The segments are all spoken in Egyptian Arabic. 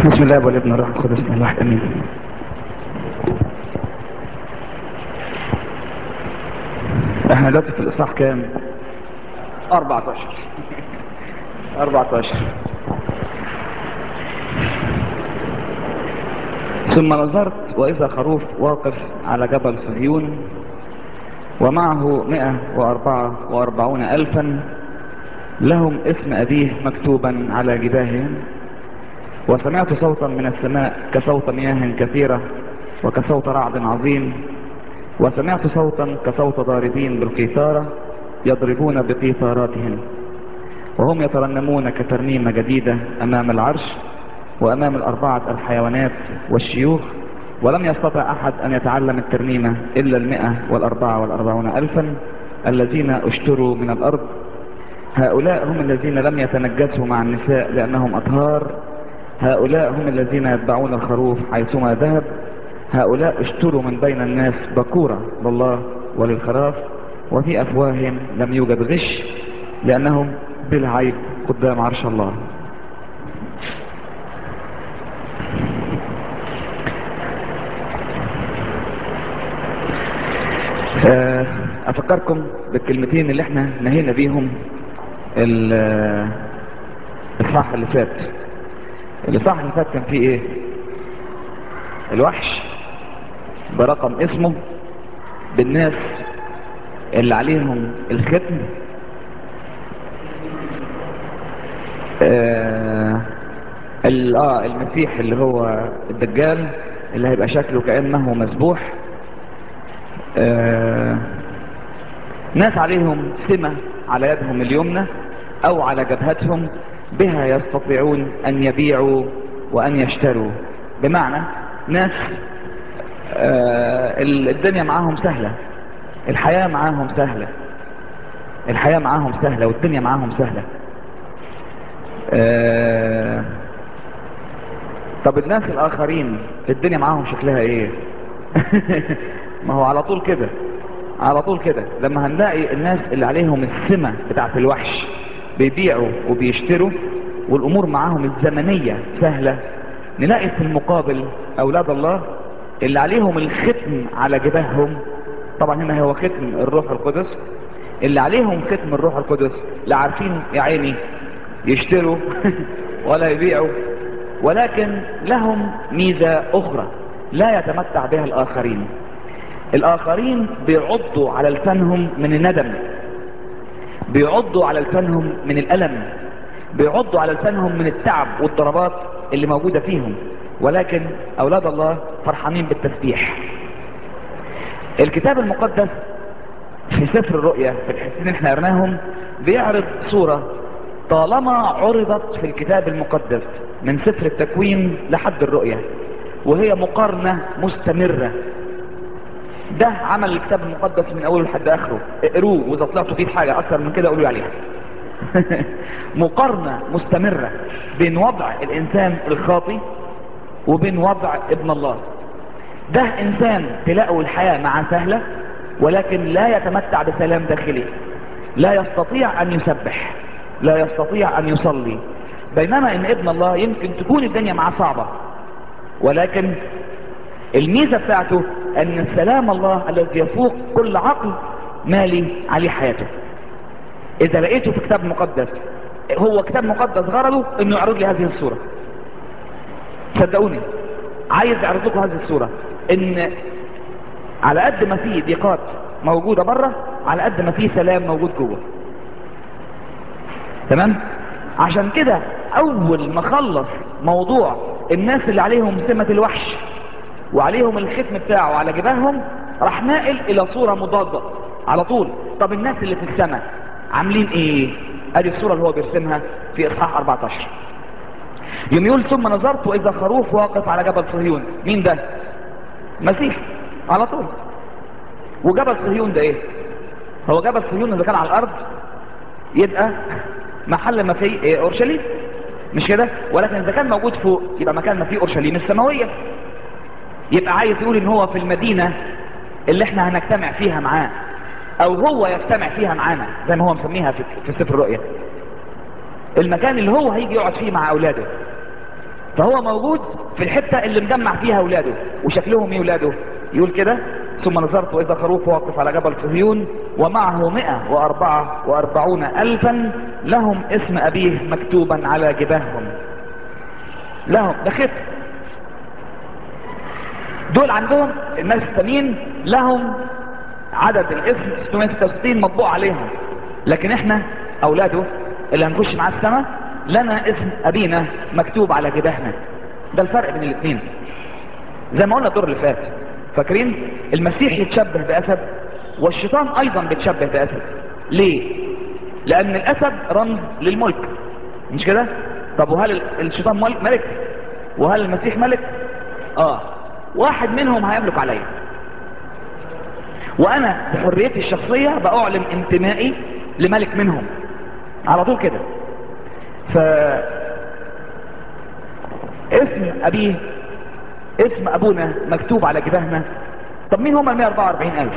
بسم الله والابن الروح القدس من الواحد امين احنا دلوقتي في الاصحاح كام 14 14 ثم نظرت واذا خروف واقف على جبل صهيون ومعه مئة واربعة واربعون الفا لهم اسم ابيه مكتوبا على جباههم وسمعت صوتا من السماء كصوت مياه كثيرة وكصوت رعد عظيم وسمعت صوتا كصوت ضاربين بالقيثارة يضربون بقيثاراتهم وهم يترنمون كترنيمة جديدة أمام العرش وأمام الأربعة الحيوانات والشيوخ ولم يستطع أحد أن يتعلم الترنيمة إلا المئة والأربعة والأربعون ألفا الذين اشتروا من الأرض هؤلاء هم الذين لم يتنجسوا مع النساء لأنهم أطهار هؤلاء هم الذين يتبعون الخروف حيثما ذهب هؤلاء اشتروا من بين الناس بكورة لله وللخراف وفي أفواههم لم يوجد غش لأنهم بلا عيب قدام عرش الله أفكركم بالكلمتين اللي احنا نهينا بيهم الصح اللي فات الإصحاح اللي فات كان فيه ايه الوحش برقم اسمه بالناس اللي عليهم الختم آه اه المسيح اللي هو الدجال اللي هيبقى شكله كأنه مسبوح آه ناس عليهم سمة على يدهم اليمنى او على جبهتهم بها يستطيعون ان يبيعوا وان يشتروا بمعنى ناس آه الدنيا معاهم سهلة الحياة معاهم سهلة الحياة معاهم سهلة والدنيا معاهم سهلة آه طب الناس الاخرين الدنيا معاهم شكلها ايه ما هو على طول كده على طول كده لما هنلاقي الناس اللي عليهم السمة بتاعت الوحش بيبيعوا وبيشتروا والامور معاهم الزمنية سهلة نلاقي في المقابل اولاد الله اللي عليهم الختم على جباههم طبعا هنا هو ختم الروح القدس اللي عليهم ختم الروح القدس لا عارفين يا عيني يشتروا ولا يبيعوا ولكن لهم ميزة اخرى لا يتمتع بها الاخرين الاخرين بيعضوا على لسانهم من الندم بيعضوا على لسانهم من الالم بيعضوا على لسانهم من التعب والضربات اللي موجودة فيهم ولكن اولاد الله فرحانين بالتسبيح الكتاب المقدس في سفر الرؤيا في الحسين اللي احنا قرناهم بيعرض صورة طالما عرضت في الكتاب المقدس من سفر التكوين لحد الرؤيا وهي مقارنة مستمرة ده عمل الكتاب المقدس من اوله لحد اخره اقروه واذا طلعتوا فيه حاجة اكتر من كده قولوا عليها مقارنة مستمرة بين وضع الانسان الخاطي وبين وضع ابن الله ده انسان تلاقوا الحياة مع سهلة ولكن لا يتمتع بسلام داخلي لا يستطيع ان يسبح لا يستطيع ان يصلي بينما ان ابن الله يمكن تكون الدنيا معاه صعبة ولكن الميزة بتاعته ان سلام الله الذي يفوق كل عقل مالي عليه حياته اذا لقيته في كتاب مقدس هو كتاب مقدس غرضه انه يعرض لي هذه الصورة صدقوني عايز اعرض لكم هذه الصورة ان على قد ما في ضيقات موجودة بره على قد ما في سلام موجود جوه تمام عشان كده اول ما خلص موضوع الناس اللي عليهم سمة الوحش وعليهم الختم بتاعه على جباههم راح ناقل الى صورة مضادة على طول طب الناس اللي في السماء عاملين ايه ادي الصورة اللي هو بيرسمها في اصحاح 14 يوم يقول ثم نظرت واذا خروف واقف على جبل صهيون مين ده مسيح على طول وجبل صهيون ده ايه هو جبل صهيون اذا كان على الارض يبقى محل ما فيه إيه اورشليم مش كده ولكن اذا كان موجود فوق يبقى مكان ما فيه اورشليم السماويه يبقى عايز يقول ان هو في المدينه اللي احنا هنجتمع فيها معاه او هو يجتمع فيها معانا زي ما هو مسميها في, في سفر الرؤيا المكان اللي هو هيجي يقعد فيه مع اولاده فهو موجود في الحتة اللي مجمع فيها اولاده وشكلهم ايه اولاده يقول كده ثم نظرت واذا خروف واقف على جبل صهيون ومعه مئة واربعة واربعون الفا لهم اسم ابيه مكتوبا على جباههم لهم ده خف دول عندهم الناس التانيين لهم عدد الاسم 666 مطبوع عليهم لكن احنا اولاده اللي هنخش معاه السماء لنا اسم ابينا مكتوب على جباهنا ده الفرق بين الاثنين زي ما قلنا الدور اللي فات فاكرين المسيح يتشبه باسد والشيطان ايضا بيتشبه باسد ليه لان الاسد رمز للملك مش كده طب وهل الشيطان ملك وهل المسيح ملك اه واحد منهم هيملك عليا وانا بحريتي الشخصية باعلن انتمائي لملك منهم على طول كده ف اسم ابيه اسم ابونا مكتوب على جباهنا طب مين هم ال 144 الف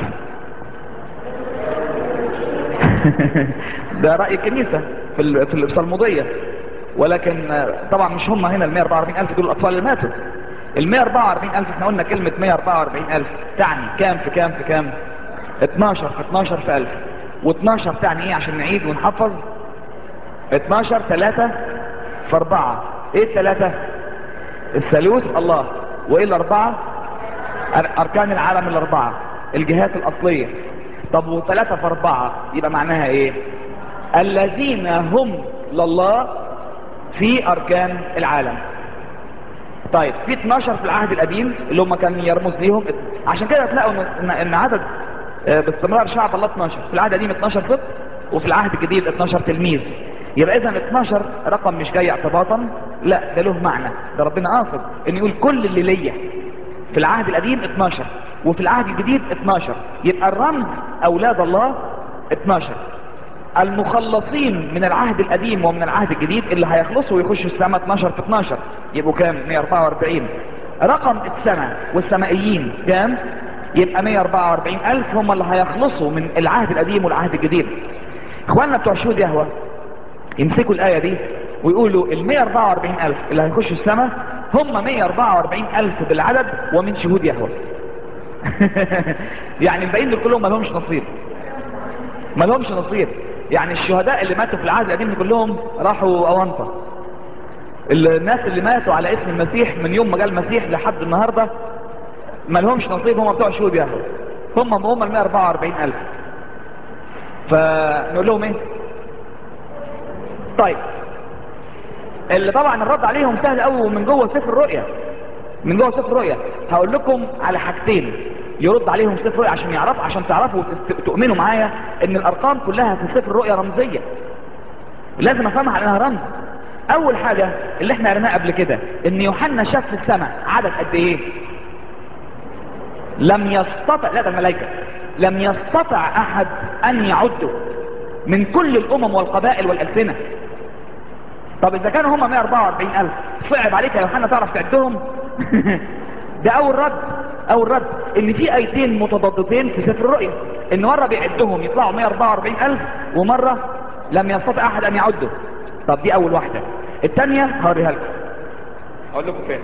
ده رأي الكنيسة في ال- في الصلمودية ولكن طبعا مش هم هنا ال 144 الف دول الاطفال اللي ماتوا ال 144 الف احنا قلنا كلمة 144 الف تعني كام في كام في كام 12 في 12 في 1000 و12 تعني ايه عشان نعيد ونحفظ 12 3 في 4 ايه الثلاثة الثالوث الله وايه الاربعة أر- اركان العالم الاربعة الجهات الاصلية طب وثلاثة في اربعة يبقى معناها ايه الذين هم لله في اركان العالم طيب في 12 في العهد القديم اللي هم كان يرمز ليهم عشان كده تلاقوا ان ان عدد آه، باستمرار شعب الله 12 في العهد القديم 12 سبط وفي العهد الجديد 12 تلميذ يبقى اذا 12 رقم مش جاي اعتباطا لا ده له معنى ده ربنا قاصد ان يقول كل اللي ليا في العهد القديم 12 وفي العهد الجديد 12 يبقى الرمز اولاد الله 12 المخلصين من العهد القديم ومن العهد الجديد اللي هيخلصوا ويخشوا السماء 12 في 12 يبقوا كام 144 رقم السماء والسمائيين كام يبقى 144 ألف هم اللي هيخلصوا من العهد القديم والعهد الجديد اخواننا بتوع شهود يهوى يمسكوا الآية دي ويقولوا ال 144 ألف اللي هيخشوا السماء هم 144 ألف بالعدد ومن شهود يهوى يعني الباقيين دول كلهم ما لهمش نصيب ما لهمش نصيب يعني الشهداء اللي ماتوا في العهد القديم كلهم راحوا أونطة الناس اللي ماتوا على اسم المسيح من يوم ما جاء المسيح لحد النهاردة ما لهمش نصيب هم بتوع شهود يهوى هم هم ال 144 ألف فنقول لهم ايه طيب اللي طبعا الرد عليهم سهل قوي ومن جوه سفر الرؤيا من جوه سفر الرؤيا هقول لكم على حاجتين يرد عليهم سفر الرؤيا عشان يعرفوا عشان تعرفوا وتؤمنوا معايا ان الارقام كلها في سفر الرؤيا رمزيه لازم افهمها على انها رمز اول حاجه اللي احنا قريناها قبل كده ان يوحنا شاف في السماء عدد قد ايه لم يستطع لا ده الملائكه لم يستطع احد ان يعده من كل الامم والقبائل والالسنه طب اذا كانوا هم 144 الف صعب عليك يا يوحنا تعرف تعدهم ده اول رد اول رد ان في ايتين متضادتين في سفر الرؤيا ان مره بيعدهم يطلعوا 144 الف ومره لم يستطع احد ان يعده طب دي اول واحده الثانيه هوريها لكم اقول لكم فين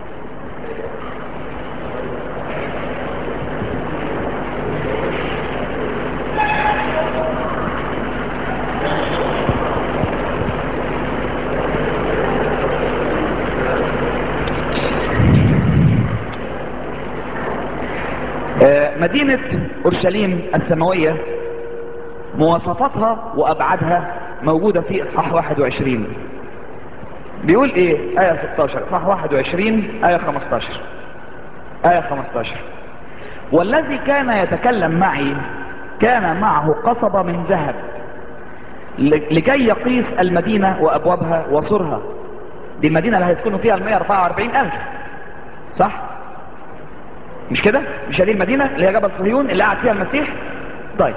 آه، مدينة أورشليم السماوية مواصفاتها وأبعادها موجودة في إصحاح 21 بيقول إيه آية 16 إصحاح 21 آية 15 آية 15 والذي كان يتكلم معي كان معه قصبة من ذهب ل- لكي يقيس المدينة وأبوابها وسرها دي المدينة اللي هيسكنوا فيها ال 144 ألف صح؟ مش كده مش هذه المدينة اللي هي جبل صهيون اللي قاعد فيها المسيح طيب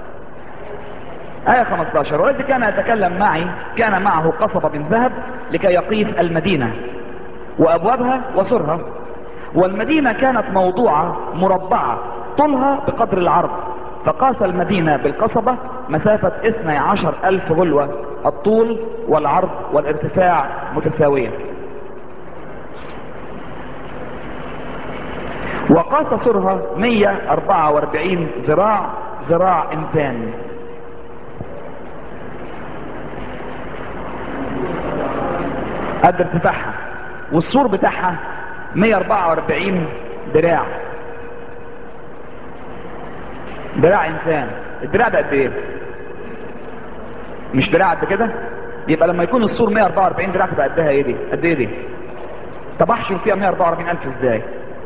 آية 15 والذي كان يتكلم معي كان معه قصبة من ذهب لكي يقيس المدينة وأبوابها وسرها والمدينة كانت موضوعة مربعة طولها بقدر العرض فقاس المدينة بالقصبة مسافة 12 ألف غلوة الطول والعرض والارتفاع متساوية وقاس سرها 144 ذراع ذراع انسان قد ارتفاعها والسور بتاعها 144 دراع دراع انسان الدراع ده قد ايه مش دراع قد كده يبقى لما يكون السور 144 دراع تبقى قدها ايه دي قد ايه دي طب احشر فيها 144 الف ازاي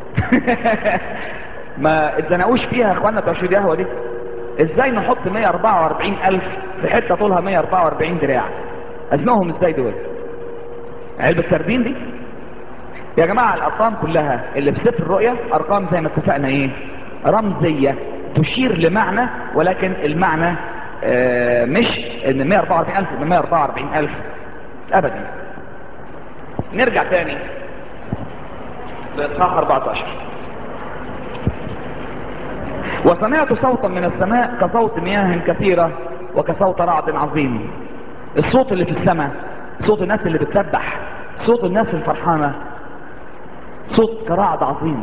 ما اتزنقوش فيها يا اخوانا بتوع شريد قهوه دي ازاي نحط 144 الف في حته طولها 144 دراع ازنقهم ازاي دول علبة سردين دي يا جماعة الارقام كلها اللي في سفر الرؤية ارقام زي ما اتفقنا ايه رمزية تشير لمعنى ولكن المعنى آه مش ان 144 الف من 144 الف ابدا نرجع تاني لاصحاح 14 وسمعت صوتا من السماء كصوت مياه كثيرة وكصوت رعد عظيم الصوت اللي في السماء صوت الناس اللي بتسبح صوت الناس الفرحانة صوت كرعد عظيم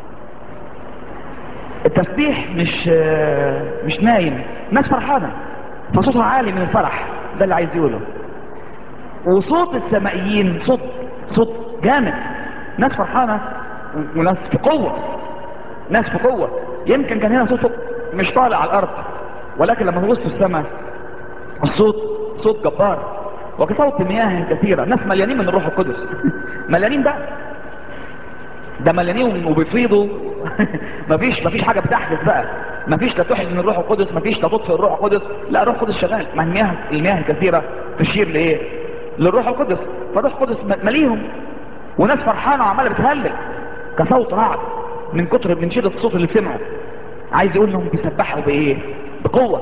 التسبيح مش مش نايم ناس فرحانة فصوتها عالي من الفرح ده اللي عايز يقوله وصوت السمائيين صوت صوت جامد ناس فرحانة وناس في قوة ناس في قوة يمكن كان هنا صوته مش طالع على الارض ولكن لما تبص في السماء الصوت صوت جبار وكصوت مياه كثيرة ناس مليانين من الروح القدس مليانين ده ده مليانين وبيفيضوا مفيش مفيش حاجة بتحدث بقى مفيش لا تحزن الروح القدس مفيش لا تطفئ الروح القدس لا الروح القدس شغال ما المياه المياه الكثيرة تشير لايه للروح القدس فالروح القدس مليهم وناس فرحانة وعمالة بتهلل كصوت رعد من كتر من شدة الصوت اللي سمعه عايز يقول لهم بيسبحوا بايه بقوة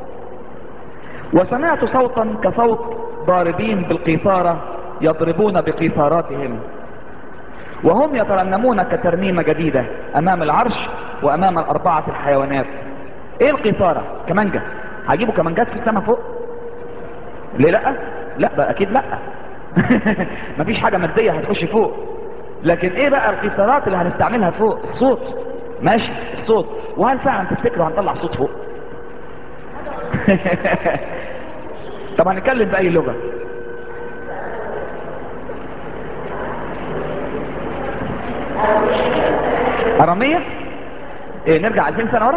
وسمعت صوتا كصوت ضاربين بالقيثارة يضربون بقيثاراتهم وهم يترنمون كترنيمة جديدة امام العرش وامام الاربعة الحيوانات ايه القيثارة كمانجة هجيبوا كمانجات في السماء فوق ليه لا لا بقى اكيد لا مفيش حاجة مادية هتخش فوق لكن ايه بقى القيثارات اللي هنستعملها فوق الصوت ماشي الصوت وهل فعلا تفتكروا هنطلع صوت فوق طب هنتكلم بأي لغة أرامية ايه نرجع 2000 سنة ورا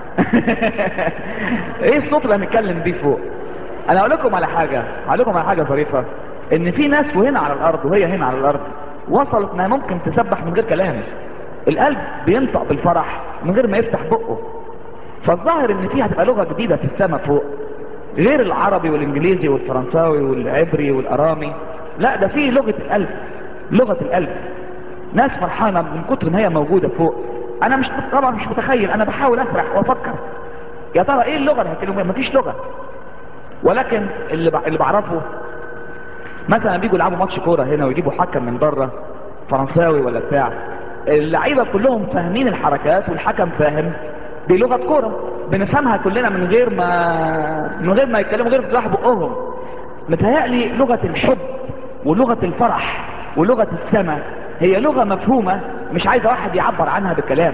ايه الصوت اللي هنتكلم بيه فوق انا اقول لكم على حاجة اقول لكم على حاجة ظريفة ان في ناس وهنا على الارض وهي هنا على الارض وصلت انها ممكن تسبح من غير كلام القلب بينطق بالفرح من غير ما يفتح بقه فالظاهر ان في هتبقى لغة جديدة في السماء فوق غير العربي والانجليزي والفرنساوي والعبري والارامي لا ده في لغة القلب لغة القلب ناس فرحانة من كتر ما هي موجودة فوق انا مش طبعا مش متخيل انا بحاول اسرح وافكر يا ترى ايه اللغة اللي هتكلموا مفيش لغة ولكن اللي اللي بعرفه مثلا بيجوا يلعبوا ماتش كوره هنا ويجيبوا حكم من بره فرنساوي ولا بتاع اللعيبه كلهم فاهمين الحركات والحكم فاهم دي لغه كوره بنفهمها كلنا من غير ما من غير ما يتكلموا غير بتفتح بقهم متهيألي لغه الحب ولغه الفرح ولغه السماء هي لغه مفهومه مش عايزه واحد يعبر عنها بالكلام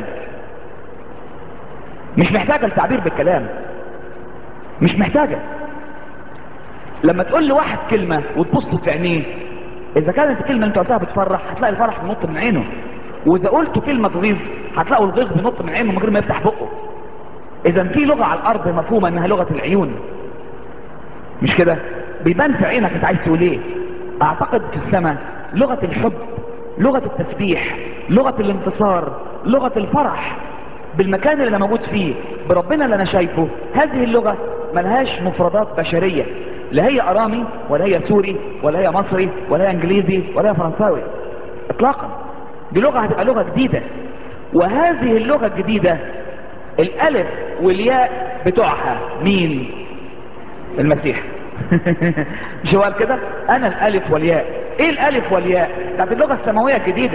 مش محتاجه التعبير بالكلام مش محتاجه لما تقول لواحد كلمة وتبص في عينيه اذا كانت الكلمة اللي انت قلتها بتفرح هتلاقي الفرح بينط من عينه واذا قلت كلمة تغيظ هتلاقوا الغيظ بينط من عينه من غير ما يفتح بقه اذا في لغة على الارض مفهومة انها لغة العيون مش كده بيبان في عينك انت عايز تقول ايه اعتقد في السماء لغة الحب لغة التسبيح لغة الانتصار لغة الفرح بالمكان اللي انا موجود فيه بربنا اللي انا شايفه هذه اللغة ملهاش مفردات بشرية لا هي ارامي ولا هي سوري ولا هي مصري ولا هي انجليزي ولا هي فرنساوي اطلاقا دي لغة هتبقى لغة جديدة وهذه اللغة الجديدة الالف والياء بتوعها مين المسيح مش هو قال كده انا الالف والياء ايه الالف والياء بتاعت اللغة السماوية الجديدة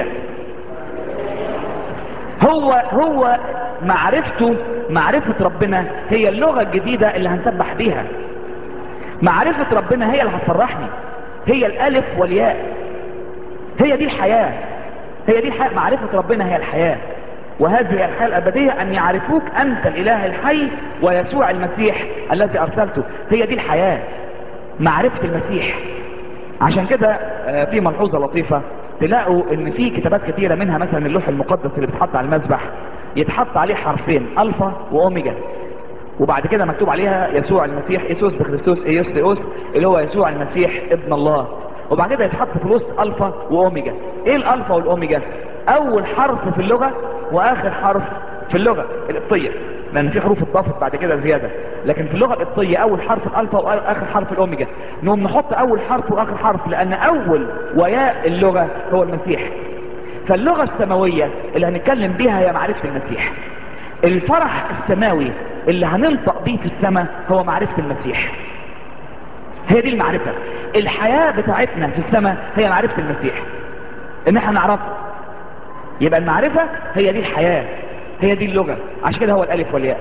هو هو معرفته معرفة ربنا هي اللغة الجديدة اللي هنسبح بيها معرفة ربنا هي اللي هتفرحني هي الالف والياء هي دي الحياة هي دي الحياة معرفة ربنا هي الحياة وهذه الحياة الأبدية أن يعرفوك أنت الإله الحي ويسوع المسيح الذي أرسلته هي دي الحياة معرفة المسيح عشان كده آه، في ملحوظة لطيفة تلاقوا ان في كتابات كتيرة منها مثلا اللوح المقدس اللي بيتحط على المذبح يتحط عليه حرفين الفا واوميجا وبعد كده مكتوب عليها يسوع المسيح ايسوس بخريستوس ايوس اللي هو يسوع المسيح ابن الله وبعد كده يتحط في الوسط الفا واوميجا ايه الالفا والاوميجا اول حرف في اللغة واخر حرف في اللغة القبطية لان في حروف اتضافت بعد كده زيادة لكن في اللغة القبطية اول حرف الالفا واخر حرف الاوميجا نقوم نحط اول حرف واخر حرف لان اول وياء اللغة هو المسيح فاللغة السماوية اللي هنتكلم بيها هي معرفة المسيح الفرح السماوي اللي هننطق بيه في السماء هو معرفة المسيح هي دي المعرفة الحياة بتاعتنا في السماء هي معرفة المسيح ان احنا نعرفه يبقى المعرفة هي دي الحياة هي دي اللغة عشان كده هو الالف والياء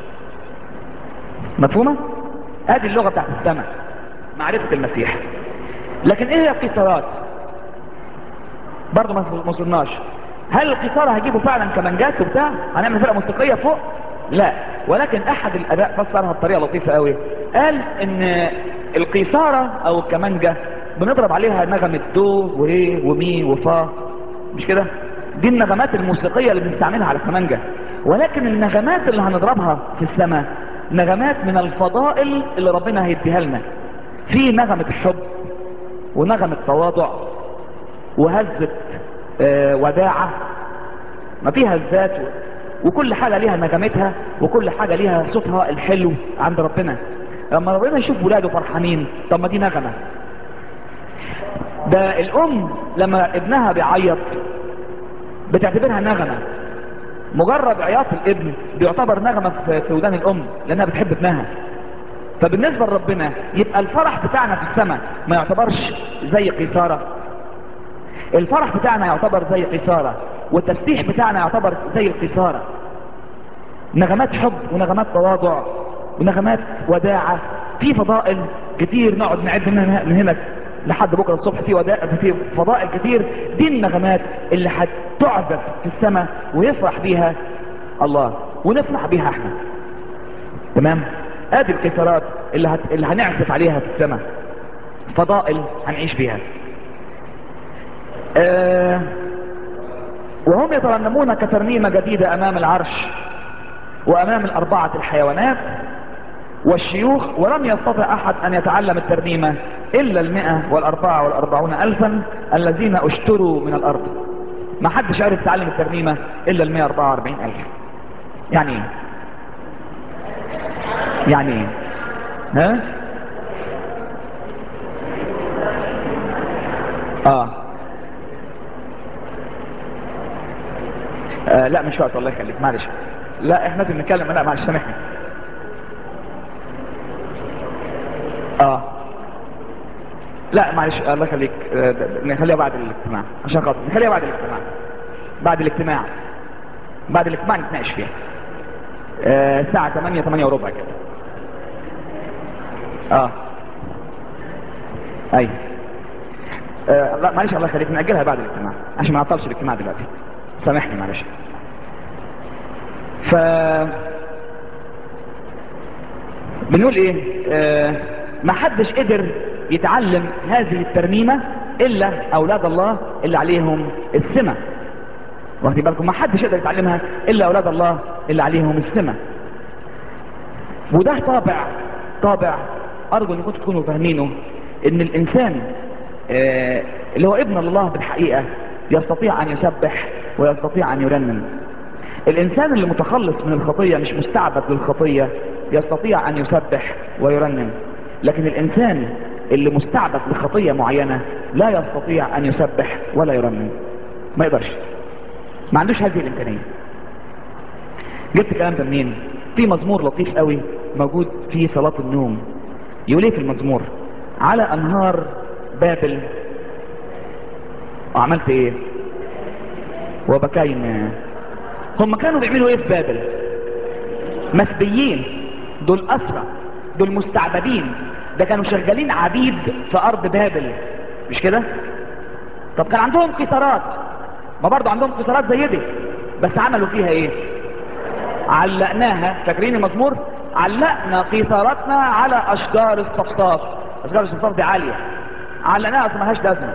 مفهومة هذه اللغة بتاعت السماء معرفة المسيح لكن ايه هي القيصرات برضه ما وصلناش هل القيصارة هيجيبوا فعلا كمانجات وبتاع هنعمل فرقة موسيقية فوق لا ولكن احد الاباء فسرها بطريقة لطيفة قوي قال ان القيصارة او الكمانجة بنضرب عليها نغمة دو وري ومي وفا مش كده دي النغمات الموسيقية اللي بنستعملها على الكمانجة ولكن النغمات اللي هنضربها في السماء نغمات من الفضائل اللي ربنا هيديها لنا في نغمة حب ونغمة تواضع وهزة آه وداعة ما فيها الذات وكل حاجة ليها نغمتها وكل حاجة ليها صوتها الحلو عند ربنا لما ربنا يشوف ولاده فرحانين طب ما دي نغمة ده الام لما ابنها بيعيط بتعتبرها نغمة مجرد عياط الابن بيعتبر نغمة في ودان الام لانها بتحب ابنها فبالنسبة لربنا يبقى الفرح بتاعنا في السماء ما يعتبرش زي قيثارة الفرح بتاعنا يعتبر زي قيثارة والتسبيح بتاعنا يعتبر زي القيثارة نغمات حب ونغمات تواضع ونغمات وداعة في فضائل كتير نقعد نعد من هنا لحد بكرة الصبح في وداع في فضائل كتير دي النغمات اللي هتعزف في السماء ويفرح بيها الله ونفرح بيها احنا تمام ادي القيثارات اللي, هت... اللي هنعزف عليها في السماء فضائل هنعيش بيها آه وهم يترنمون كترنيمة جديدة امام العرش وامام الاربعة الحيوانات والشيوخ ولم يستطع احد ان يتعلم الترنيمة الا المئة والاربعة والاربعون الفا الذين اشتروا من الارض ما حدش عارف يتعلم الترنيمة الا المئة اربعة واربعين الف يعني ايه يعني ايه ها آه. اه لا مش وقت الله يخليك معلش لا احنا لازم نتكلم لا معلش سامحني اه لا معلش الله يخليك آه نخليها بعد الاجتماع عشان خاطر نخليها بعد الاجتماع بعد الاجتماع بعد الاجتماع نتناقش فيها آه الساعة 8 8 وربع كده اه اي آه لا معلش الله يخليك نأجلها بعد الاجتماع عشان ما نعطلش الاجتماع دلوقتي سامحني معلش ف بنقول ايه آه ما حدش قدر يتعلم هذه الترنيمة الا اولاد الله اللي عليهم السمة واخدين بالكم ما حدش يقدر يتعلمها الا اولاد الله اللي عليهم السمة وده طابع طابع ارجو انكم تكونوا فاهمينه ان الانسان آه اللي هو ابن الله بالحقيقة يستطيع ان يسبح ويستطيع ان يرنم الانسان اللي متخلص من الخطية مش مستعبد للخطية يستطيع ان يسبح ويرنم لكن الانسان اللي مستعبد لخطية معينة لا يستطيع ان يسبح ولا يرنم ما يقدرش ما عندوش هذه الامكانية جبت الكلام ده منين في مزمور لطيف قوي موجود في صلاة النوم يقول ايه في المزمور على انهار بابل وعملت ايه وبكينا هم كانوا بيعملوا ايه في بابل مسبيين دول اسرى دول مستعبدين ده كانوا شغالين عبيد في ارض بابل مش كده طب كان عندهم قيصرات ما برضو عندهم قيصرات زي دي بس عملوا فيها ايه علقناها فاكرين المزمور علقنا قيثارتنا على اشجار الصفصاف اشجار الصفصاف دي عاليه علقناها اصل ملهاش لازمه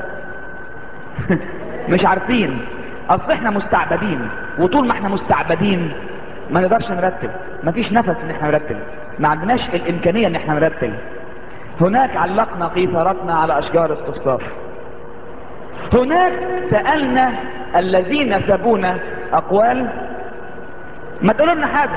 مش عارفين اصل احنا مستعبدين وطول ما احنا مستعبدين ما نقدرش نرتب مفيش نفس ان احنا نرتب ما عندناش الامكانيه ان احنا نرتب هناك علقنا قيثارتنا على اشجار الصفصاف هناك سالنا الذين سبونا اقوال ما تقولوا لنا حاجه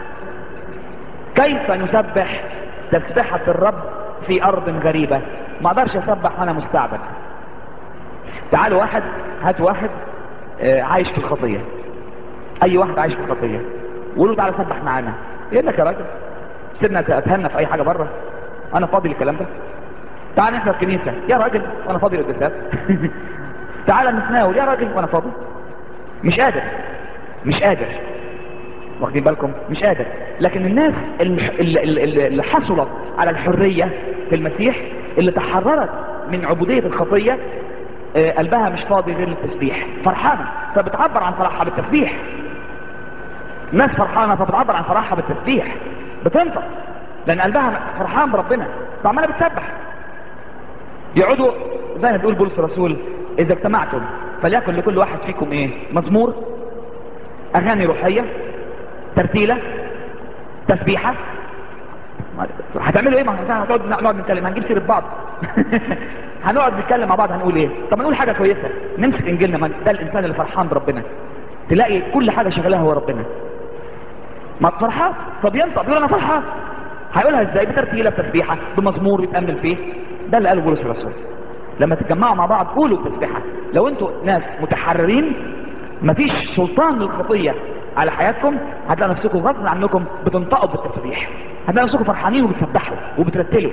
كيف نسبح تسبحه الرب في ارض غريبه ما اقدرش اسبح وانا مستعبد تعالوا واحد هات واحد آه، عايش في الخطيه اي واحد عايش في الخطيه وقول له تعالى سبح معانا يقول لك يا راجل سيبنا اتهنى في اي حاجه بره انا فاضي للكلام ده تعال نحضر كنيسه يا راجل وانا فاضي للقداسات تعال نتناول يا راجل وانا فاضي مش قادر مش قادر واخدين بالكم مش قادر لكن الناس اللي, اللي, اللي حصلت على الحريه في المسيح اللي تحررت من عبوديه الخطيه آه، قلبها مش فاضي غير للتسبيح فرحانه فبتعبر عن فرحها بالتسبيح ناس فرحانه فبتعبر عن فرحها بالتسبيح بتنطق لان قلبها فرحان بربنا فعماله بتسبح يقعدوا زي ما بيقول بولس الرسول اذا اجتمعتم فليكن لكل واحد فيكم ايه مزمور اغاني روحيه ترتيله تسبيحه هتعملوا ايه ما احنا هنقعد نقعد نتكلم هنجيب سيره بعض هنقعد نتكلم مع بعض هنقول ايه طب نقول حاجه كويسه نمسك انجيلنا ما ده الانسان اللي فرحان بربنا تلاقي كل حاجه شغلها هو ربنا ما فرحان فبينطق بيقول انا فرحان هيقولها ازاي بترتيله بتسبيحه بمزمور بيتامل فيه ده اللي قاله بولس الرسول لما تتجمعوا مع بعض قولوا التسبيحه لو انتوا ناس متحررين مفيش سلطان للخطيه على حياتكم هتلاقوا نفسكم غصب عنكم بتنطقوا بالتسبيح هتلاقوا نفسكم فرحانين وبتسبحوا وبترتلوا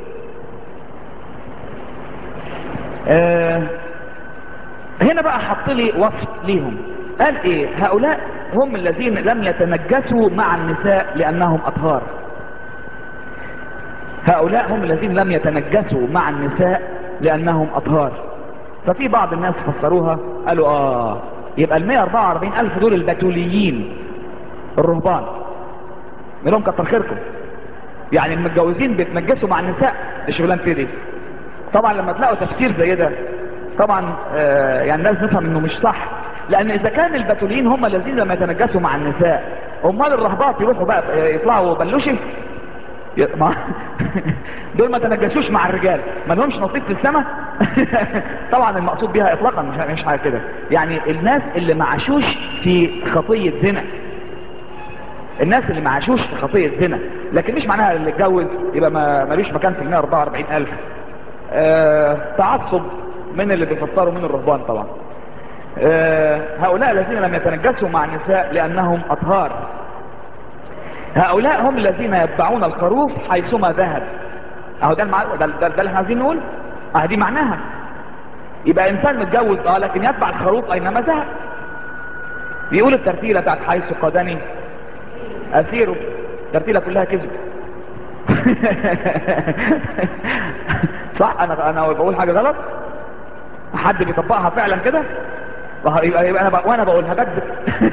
آه هنا بقى حط لي وصف ليهم قال ايه هؤلاء هم الذين لم يتنجسوا مع النساء لانهم اطهار هؤلاء هم الذين لم يتنجسوا مع النساء لانهم اطهار ففي بعض الناس فسروها قالوا اه يبقى ال 144 الف دول البتوليين الرهبان لهم كتر خيركم يعني المتجوزين بيتنجسوا مع النساء الشغلانه دي طبعا لما تلاقوا تفسير زي ده طبعا آه يعني لازم نفهم انه مش صح لان اذا كان البتوليين هم الذين لما يتنجسوا مع النساء امال الرهبات يروحوا بقى يطلعوا بلوشي ما دول ما تنجسوش مع الرجال ما لهمش نصيب في السماء طبعا المقصود بها اطلاقا مش مش حاجه كده يعني الناس اللي ما عاشوش في خطيه زنا الناس اللي ما عاشوش في خطيه زنا لكن مش معناها اللي اتجوز يبقى ما ملوش مكان في ال 144000 آه تعصب من اللي بيفسروا من الرهبان طبعا آه هؤلاء الذين لم يتنجسوا مع النساء لانهم اطهار هؤلاء هم الذين يتبعون الخروف حيثما ذهب اهو ده, المع... ده, ده, ده اللي احنا عايزين نقول اه دي معناها يبقى انسان متجوز اه لكن يتبع الخروف اينما ذهب بيقول الترتيله بتاعت حيث قادني اسيره الترتيله كلها كذب صح انا انا بقول حاجه غلط حد بيطبقها فعلا كده يبقى يبقى انا بق... وانا بقولها بكذب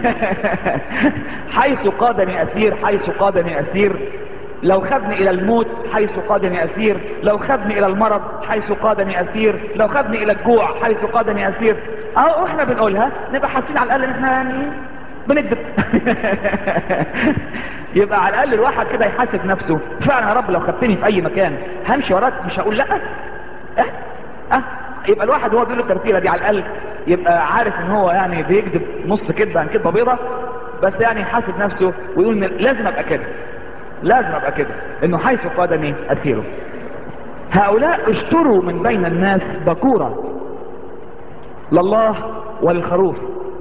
حيث قادني اسير حيث قادني اسير لو خدني الى الموت حيث قادني اسير لو خدني الى المرض حيث قادني اسير لو خدني الى الجوع حيث قادني اسير اهو احنا بنقولها نبقى حاسين على الاقل ان احنا يعني بنكذب يبقى على الاقل الواحد كده يحاسب نفسه فعلا يا رب لو خدتني في اي مكان همشي وراك مش هقول لا اه اه يبقى الواحد وهو بيقول الترتيله دي على الاقل يبقى عارف ان هو يعني بيكذب نص كذبه عن كذبه بيضه بس يعني يحاسب نفسه ويقول إن لازم ابقى كده لازم ابقى كده انه حيث قادني اسيره هؤلاء اشتروا من بين الناس بكورة لله وللخروف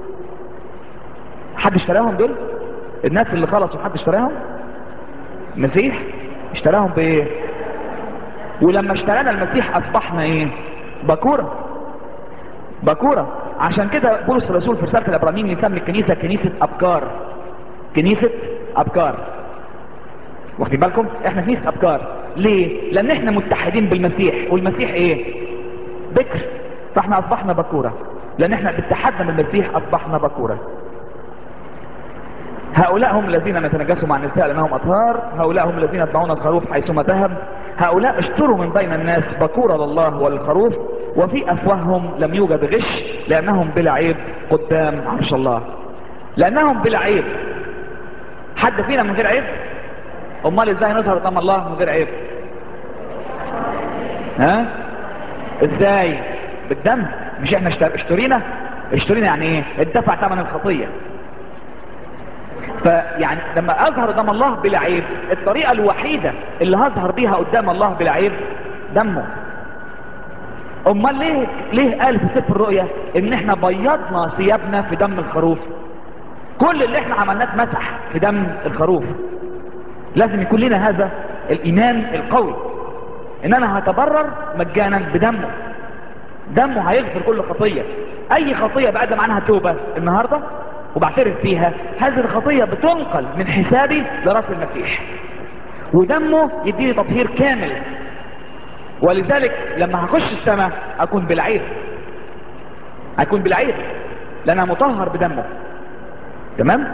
حد اشتراهم دول الناس اللي خلصوا حد اشتراهم المسيح اشتراهم بايه ولما اشترانا المسيح اصبحنا ايه بكورة بكورة عشان كده بولس الرسول في رسالة الابرانيين يسمي الكنيسة كنيسة ابكار كنيسة ابكار واخدين بالكم احنا كنيسة ابكار ليه لان احنا متحدين بالمسيح والمسيح ايه بكر فاحنا اصبحنا بكورة لان احنا باتحادنا بالمسيح اصبحنا بكورة هؤلاء هم الذين نتنجسوا مع النساء لانهم اطهار هؤلاء هم الذين يتبعون الخروف حيثما ذهب هؤلاء اشتروا من بين الناس بكورة لله والخروف وفي افواههم لم يوجد غش لانهم بلا عيب قدام عرش الله لانهم بلا عيب حد فينا من غير عيب امال ازاي نظهر قدام الله من غير عيب ها ازاي بالدم مش احنا اشتر- اشترينا اشترينا يعني ايه اتدفع ثمن الخطيه فيعني لما اظهر قدام الله بلا عيب الطريقه الوحيده اللي هظهر بيها قدام الله بلا عيب دمه امال ليه ليه قال في سفر الرؤيا ان احنا بيضنا ثيابنا في دم الخروف كل اللي احنا عملناه اتمسح في دم الخروف لازم يكون لنا هذا الايمان القوي ان انا هتبرر مجانا بدمه دمه هيغفر كل خطية اي خطية بقدم عنها توبة النهاردة وبعترف فيها هذه الخطية بتنقل من حسابي لراس المسيح ودمه يديني تطهير كامل ولذلك لما هخش السماء اكون بالعيب اكون بالعيب لان انا مطهر بدمه تمام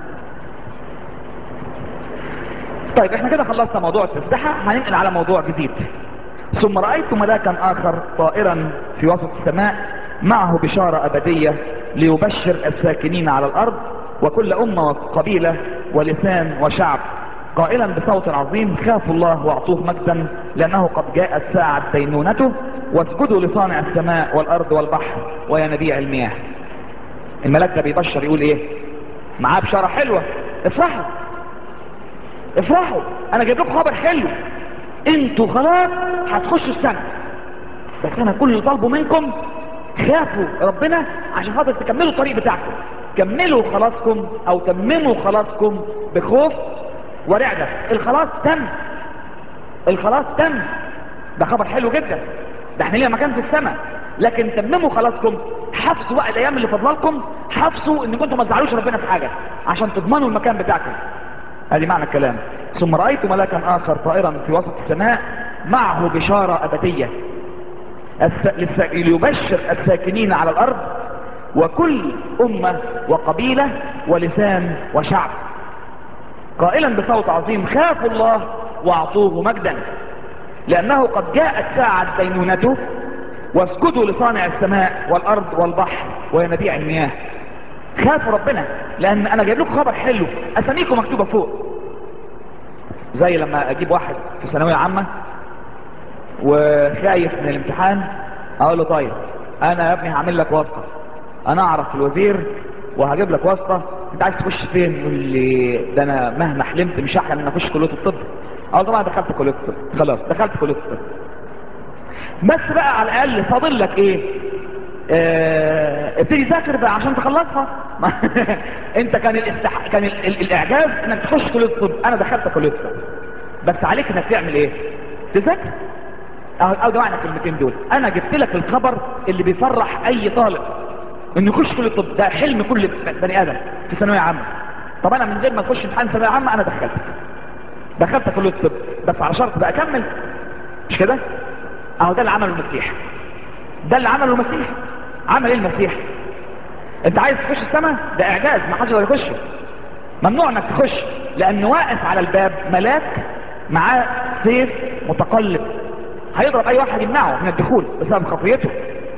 طيب احنا كده خلصنا موضوع التسبحة هننقل على موضوع جديد ثم رأيت ملاكا آخر طائرا في وسط السماء معه بشارة أبدية ليبشر الساكنين على الأرض وكل أمة وقبيلة ولسان وشعب قائلا بصوت عظيم خافوا الله واعطوه مجدا لأنه قد جاءت ساعة دينونته واسجدوا لصانع السماء والأرض والبحر وينابيع المياه الملاك ده بيبشر يقول ايه معاه بشارة حلوة افرحوا افرحوا انا جايب لكم خبر حلو انتوا خلاص هتخشوا السنة بس انا كل اللي طالبه منكم خافوا ربنا عشان خاطر تكملوا الطريق بتاعكم كملوا خلاصكم او تمموا خلاصكم بخوف ورعدة الخلاص تم الخلاص تم ده خبر حلو جدا ده احنا لينا مكان في السماء لكن تمموا خلاصكم حفظوا بقى الايام اللي فضلالكم حفظوا ان كنتوا ما تزعلوش ربنا في حاجه عشان تضمنوا المكان بتاعكم ادي معنى الكلام ثم رايت ملاكا اخر طائرا في وسط السماء معه بشاره ابديه الس... للس... ليبشر الساكنين على الارض وكل امه وقبيله ولسان وشعب قائلا بصوت عظيم خافوا الله واعطوه مجدا لانه قد جاءت ساعه دينونته واسجدوا لصانع السماء والارض والبحر وينابيع المياه خافوا ربنا لان انا جايب لكم خبر حلو اساميكم مكتوبه فوق زي لما اجيب واحد في ثانويه عامه وخايف من الامتحان اقول له طيب انا يا ابني هعمل لك واسطه انا اعرف الوزير وهجيب لك واسطه انت عايز تخش فين يقول لي ده انا مهما حلمت مش هحلم ان اخش كليه الطب اقول طبعا دخلت كليه الطب خلاص دخلت كليه الطب بس بقى على الاقل فاضل لك ايه اه ابتدي ذاكر بقى عشان تخلصها انت كان الاستح... كان ال... ال... الاعجاز انك تخش كليه الطب انا دخلت كليه الطب بس عليك انك تعمل ايه تذاكر او او ده معنى الكلمتين دول انا جبت لك الخبر اللي بيفرح اي طالب انه يخش كليه الطب ده حلم كل بني ادم في ثانويه عامه طب انا من غير ما اخش امتحان ثانويه عامه انا دخلتك دخلت كليه الطب بس على شرط بقى اكمل مش كده اهو ده اللي عمله المسيح ده اللي عمله المسيح عمل ايه المسيح انت عايز تخش السماء ده اعجاز ما حدش يقدر يخش ممنوع انك تخش لان واقف على الباب ملاك معاه سيف متقلب هيضرب اي واحد يمنعه من الدخول بسبب خطيته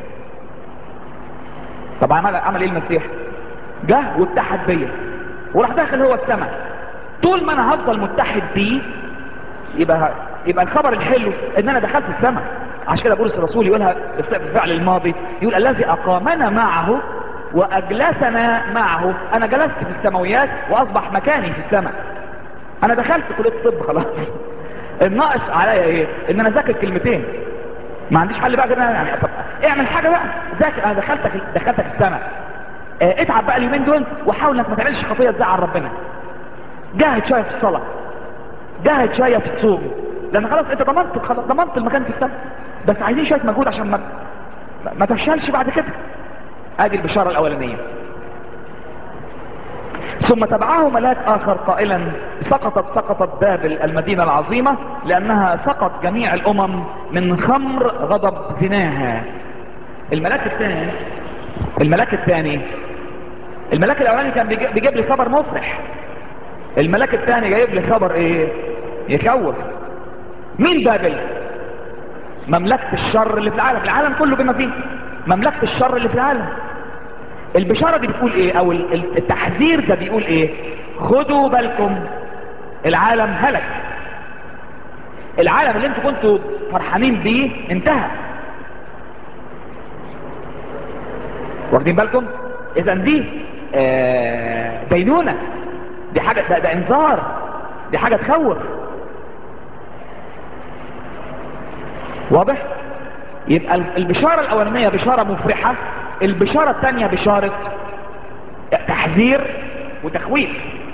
طب عمل عمل ايه المسيح جه واتحد بيا وراح داخل هو السماء طول ما انا هفضل متحد بيه يبقى يبقى الخبر الحلو ان انا دخلت السماء عشان كده بولس الرسول يقولها بالفعل الماضي يقول الذي اقامنا معه واجلسنا معه انا جلست في السماويات واصبح مكاني في السماء انا دخلت كليه الطب خلاص الناقص عليا ايه ان انا اذاكر كلمتين ما عنديش حل بقى غير يعني طب اعمل حاجه بقى ذاكر انا دخلتك دخلتك السماء اه اتعب بقى اليومين دول وحاول انك ما تعملش خطيه تزعل ربنا جاهد شويه في الصلاه جاهد شويه في الصوم لان خلاص انت ضمنت خلاص ضمنت المكان في السماء بس عايزين شويه مجهود عشان ما ما تفشلش بعد كده ادي البشاره الاولانيه ثم تبعه ملاك اخر قائلا سقطت سقطت بابل المدينه العظيمه لانها سقط جميع الامم من خمر غضب زناها الملاك الثاني الملاك الثاني الملاك الاولاني كان بيجيب لي خبر مفرح الملاك الثاني جايب لي خبر ايه يخوف مين بابل مملكة الشر اللي في العالم العالم كله بما فيه مملكة الشر اللي في العالم البشارة دي بتقول ايه او التحذير ده بيقول ايه خدوا بالكم العالم هلك العالم اللي انتوا كنتوا فرحانين بيه انتهى واخدين بالكم اذا دي آه دينونة دي حاجة ده, ده انذار دي حاجة تخوف واضح يبقى البشارة الاولانية بشارة مفرحة البشارة الثانية بشارة تحذير وتخويف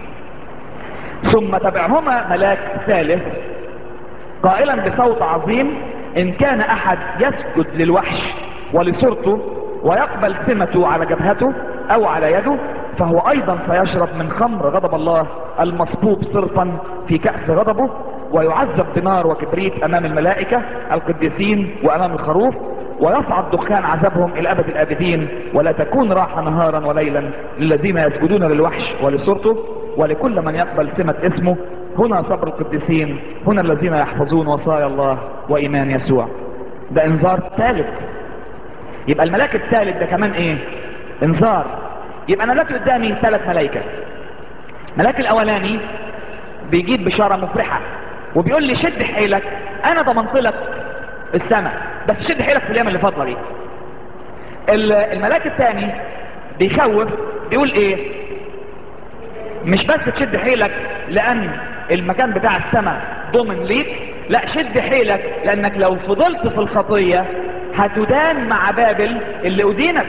ثم تبعهما ملاك ثالث قائلا بصوت عظيم ان كان احد يسجد للوحش ولصورته ويقبل سمته على جبهته او على يده فهو ايضا سيشرب من خمر غضب الله المصبوب صرفا في كأس غضبه ويعذب بنار وكبريت امام الملائكة القديسين وامام الخروف ويصعد دخان عذابهم الى ابد الابدين ولا تكون راحة نهارا وليلا للذين يسجدون للوحش ولصورته ولكل من يقبل سمة اسمه هنا صبر القديسين هنا الذين يحفظون وصايا الله وايمان يسوع ده انذار ثالث يبقى الملاك الثالث ده كمان ايه انذار يبقى انا دلوقتي قدامي ثلاث ملائكه ملاك الاولاني بيجيب بشاره مفرحه وبيقول لي شد حيلك انا ضمنت لك السماء بس شد حيلك في الايام اللي فاضله دي الملاك الثاني بيخوف بيقول ايه مش بس تشد حيلك لان المكان بتاع السماء ضمن ليك لا شد حيلك لانك لو فضلت في الخطية هتدان مع بابل اللي ادينك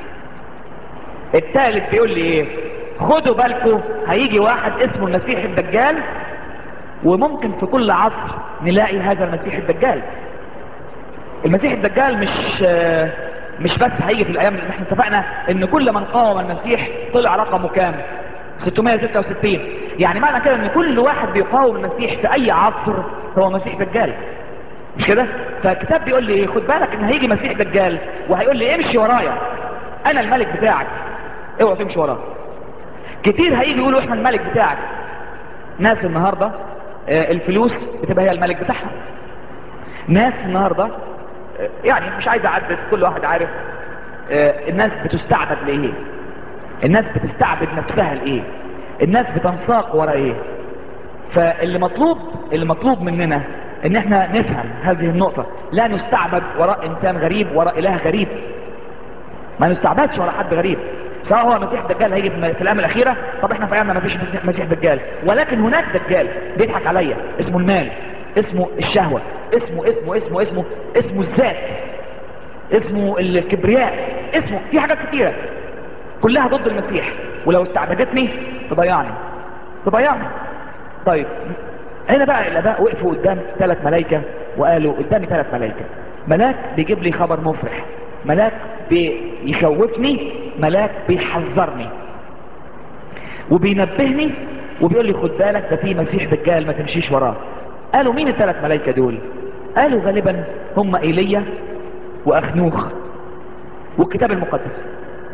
الثالث بيقول لي ايه خدوا بالكم هيجي واحد اسمه المسيح الدجال وممكن في كل عصر نلاقي هذا المسيح الدجال المسيح الدجال مش مش بس هيجي في الايام اللي احنا اتفقنا ان كل من قاوم المسيح طلع رقمه كام 666 يعني معنى كده ان كل واحد بيقاوم المسيح في اي عصر هو مسيح دجال مش كده فالكتاب بيقول لي خد بالك ان هيجي مسيح دجال وهيقول لي امشي ورايا انا الملك بتاعك اوعى تمشي وراه كتير هيجي يقولوا احنا الملك بتاعك ناس النهاردة آه الفلوس بتبقى هي الملك بتاعها ناس النهاردة آه يعني مش عايز اعدد كل واحد عارف آه الناس بتستعبد لايه الناس بتستعبد نفسها لايه الناس بتنساق ورا ايه فاللي مطلوب اللي مطلوب مننا ان احنا نفهم هذه النقطة لا نستعبد وراء انسان غريب وراء اله غريب ما نستعبدش وراء حد غريب سواء هو مسيح دجال هيجي في الايام الاخيره طب احنا في ايامنا ما فيش مسيح دجال ولكن هناك دجال بيضحك عليا اسمه المال اسمه الشهوه اسمه اسمه اسمه اسمه اسمه الذات اسمه الكبرياء اسمه في حاجات كتيره كلها ضد المسيح ولو استعبدتني تضيعني تضيعني طيب هنا بقى الاباء وقفوا قدام ثلاث ملائكه وقالوا قدامي ثلاث ملائكه ملاك بيجيب لي خبر مفرح ملاك بيخوفني ملاك بيحذرني وبينبهني وبيقول لي خد بالك ده في مسيح دجال ما تمشيش وراه قالوا مين الثلاث ملائكه دول قالوا غالبا هم ايليا واخنوخ والكتاب المقدس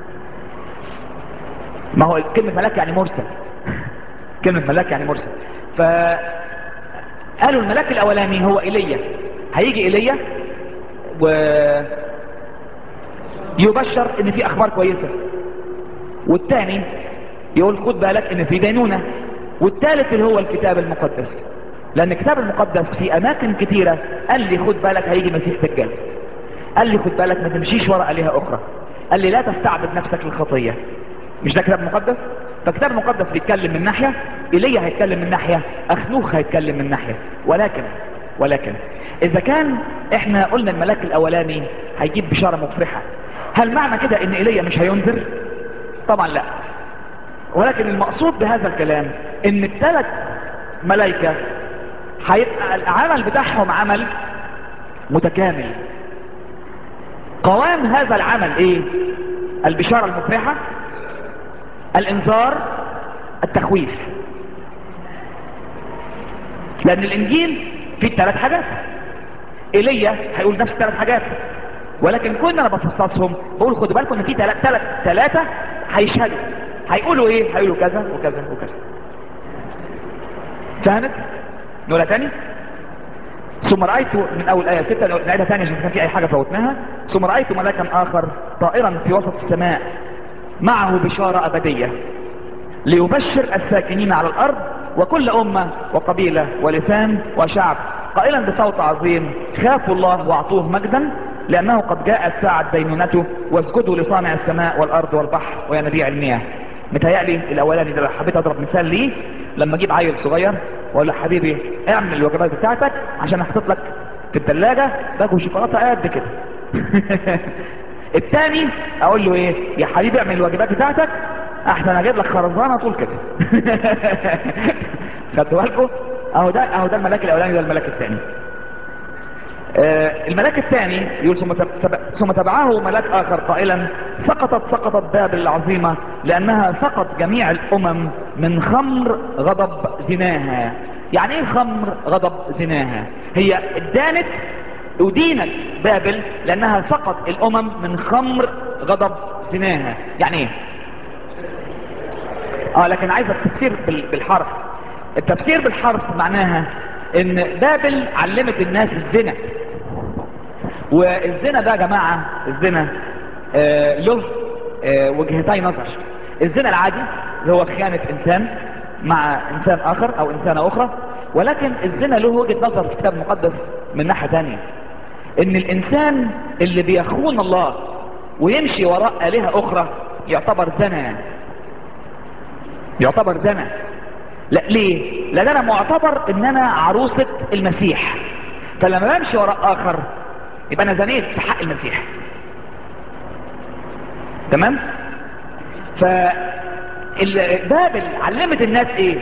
ما هو كلمه ملاك يعني مرسل كلمه ملاك يعني مرسل فقالوا الملاك الاولاني هو ايليا هيجي ايليا و يبشر ان في اخبار كويسة والتاني يقول خد بالك ان في دينونة والتالت اللي هو الكتاب المقدس لان الكتاب المقدس في اماكن كتيرة قال لي خد بالك هيجي مسيح دجال قال لي خد بالك ما تمشيش وراء الهة اخرى قال لي لا تستعبد نفسك للخطية مش ده كتاب مقدس فالكتاب المقدس بيتكلم من ناحية ايليا هيتكلم من ناحية اخنوخ هيتكلم من ناحية ولكن ولكن اذا كان احنا قلنا الملاك الاولاني هيجيب بشارة مفرحة هل معنى كده ان ايليا مش هينذر طبعا لا ولكن المقصود بهذا الكلام ان الثلاث ملائكة هيبقى العمل بتاعهم عمل متكامل قوام هذا العمل ايه البشارة المفرحة الانذار التخويف لان الانجيل فيه ثلاث حاجات ايليا هيقول نفس الثلاث حاجات ولكن كنا انا بفصصهم بقول خدوا بالكم ان في ثلاثة ثلاثة هيشهدوا هيقولوا ايه هيقولوا كذا وكذا وكذا فهمت نقولها تاني ثم رأيت من أول آية ستة نعيدها تاني عشان كان في أي حاجة فوتناها ثم رأيت ملاكا آخر طائرا في وسط السماء معه بشارة أبدية ليبشر الساكنين على الأرض وكل أمة وقبيلة ولسان وشعب قائلا بصوت عظيم خافوا الله واعطوه مجدا لأنه قد جاءت ساعة دينونته واسجدوا لصانع السماء والأرض والبحر وينابيع المياه متهيألي الأولاني ده لو حبيت أضرب مثال ليه لما أجيب عيل صغير وأقول له حبيبي اعمل الوجبات بتاعتك عشان أحطط لك في الثلاجة باكل شوكولاتة قد كده الثاني أقول له إيه يا حبيبي اعمل الواجبات بتاعتك احسن اجيب لك خرزانه طول كده خدتوا بالكم اهو ده اهو ده الملاك الاولاني ده الملاك الثاني آه الملاك الثاني يقول ثم ثم تبعه ملاك اخر قائلا سقطت سقطت بابل العظيمه لانها سقط جميع الامم من خمر غضب زناها يعني ايه خمر غضب زناها هي ادانت ادينت بابل لانها سقط الامم من خمر غضب زناها يعني ايه اه لكن عايز التفسير بالحرف التفسير بالحرف معناها ان بابل علمت الناس الزنا والزنا ده يا جماعة الزنا آه له آه وجهتي نظر الزنا العادي اللي هو خيانة انسان مع انسان اخر او انسانة اخرى ولكن الزنا له وجهة نظر في الكتاب المقدس من ناحية تانية ان الانسان اللي بيخون الله ويمشي وراء آلهة اخرى يعتبر زنا يعني يعتبر زنا لا ليه لان انا معتبر ان انا عروسة المسيح فلما بمشي وراء اخر يبقى انا زنيت في حق المسيح تمام فبابل علمت الناس ايه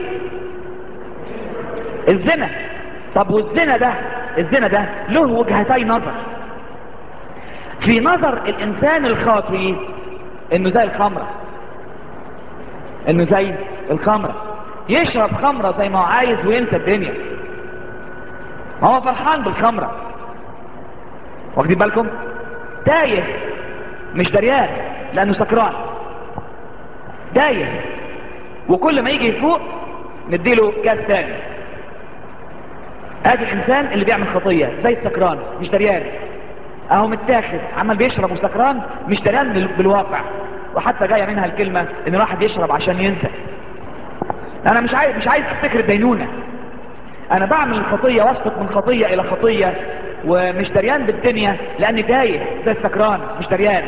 الزنا طب والزنا ده الزنا ده له وجهتي نظر في نظر الانسان الخاطئ انه زي الخمره انه زي الخمرة يشرب خمرة زي ما هو عايز وينسى الدنيا ما هو فرحان بالخمرة واخدين بالكم تايه مش دريان لانه سكران تايه وكل ما يجي يفوق نديله كاس تاني ادي الانسان اللي بيعمل خطية زي السكران مش دريان اهو متاخد عمال بيشرب وسكران مش دريان بالواقع وحتى جايه منها الكلمه ان الواحد يشرب عشان ينسى انا مش عايز مش عايز افتكر الدينونه انا بعمل الخطيه واسقط من خطيه الى خطيه ومش دريان بالدنيا لاني تايه زي السكران مش دريان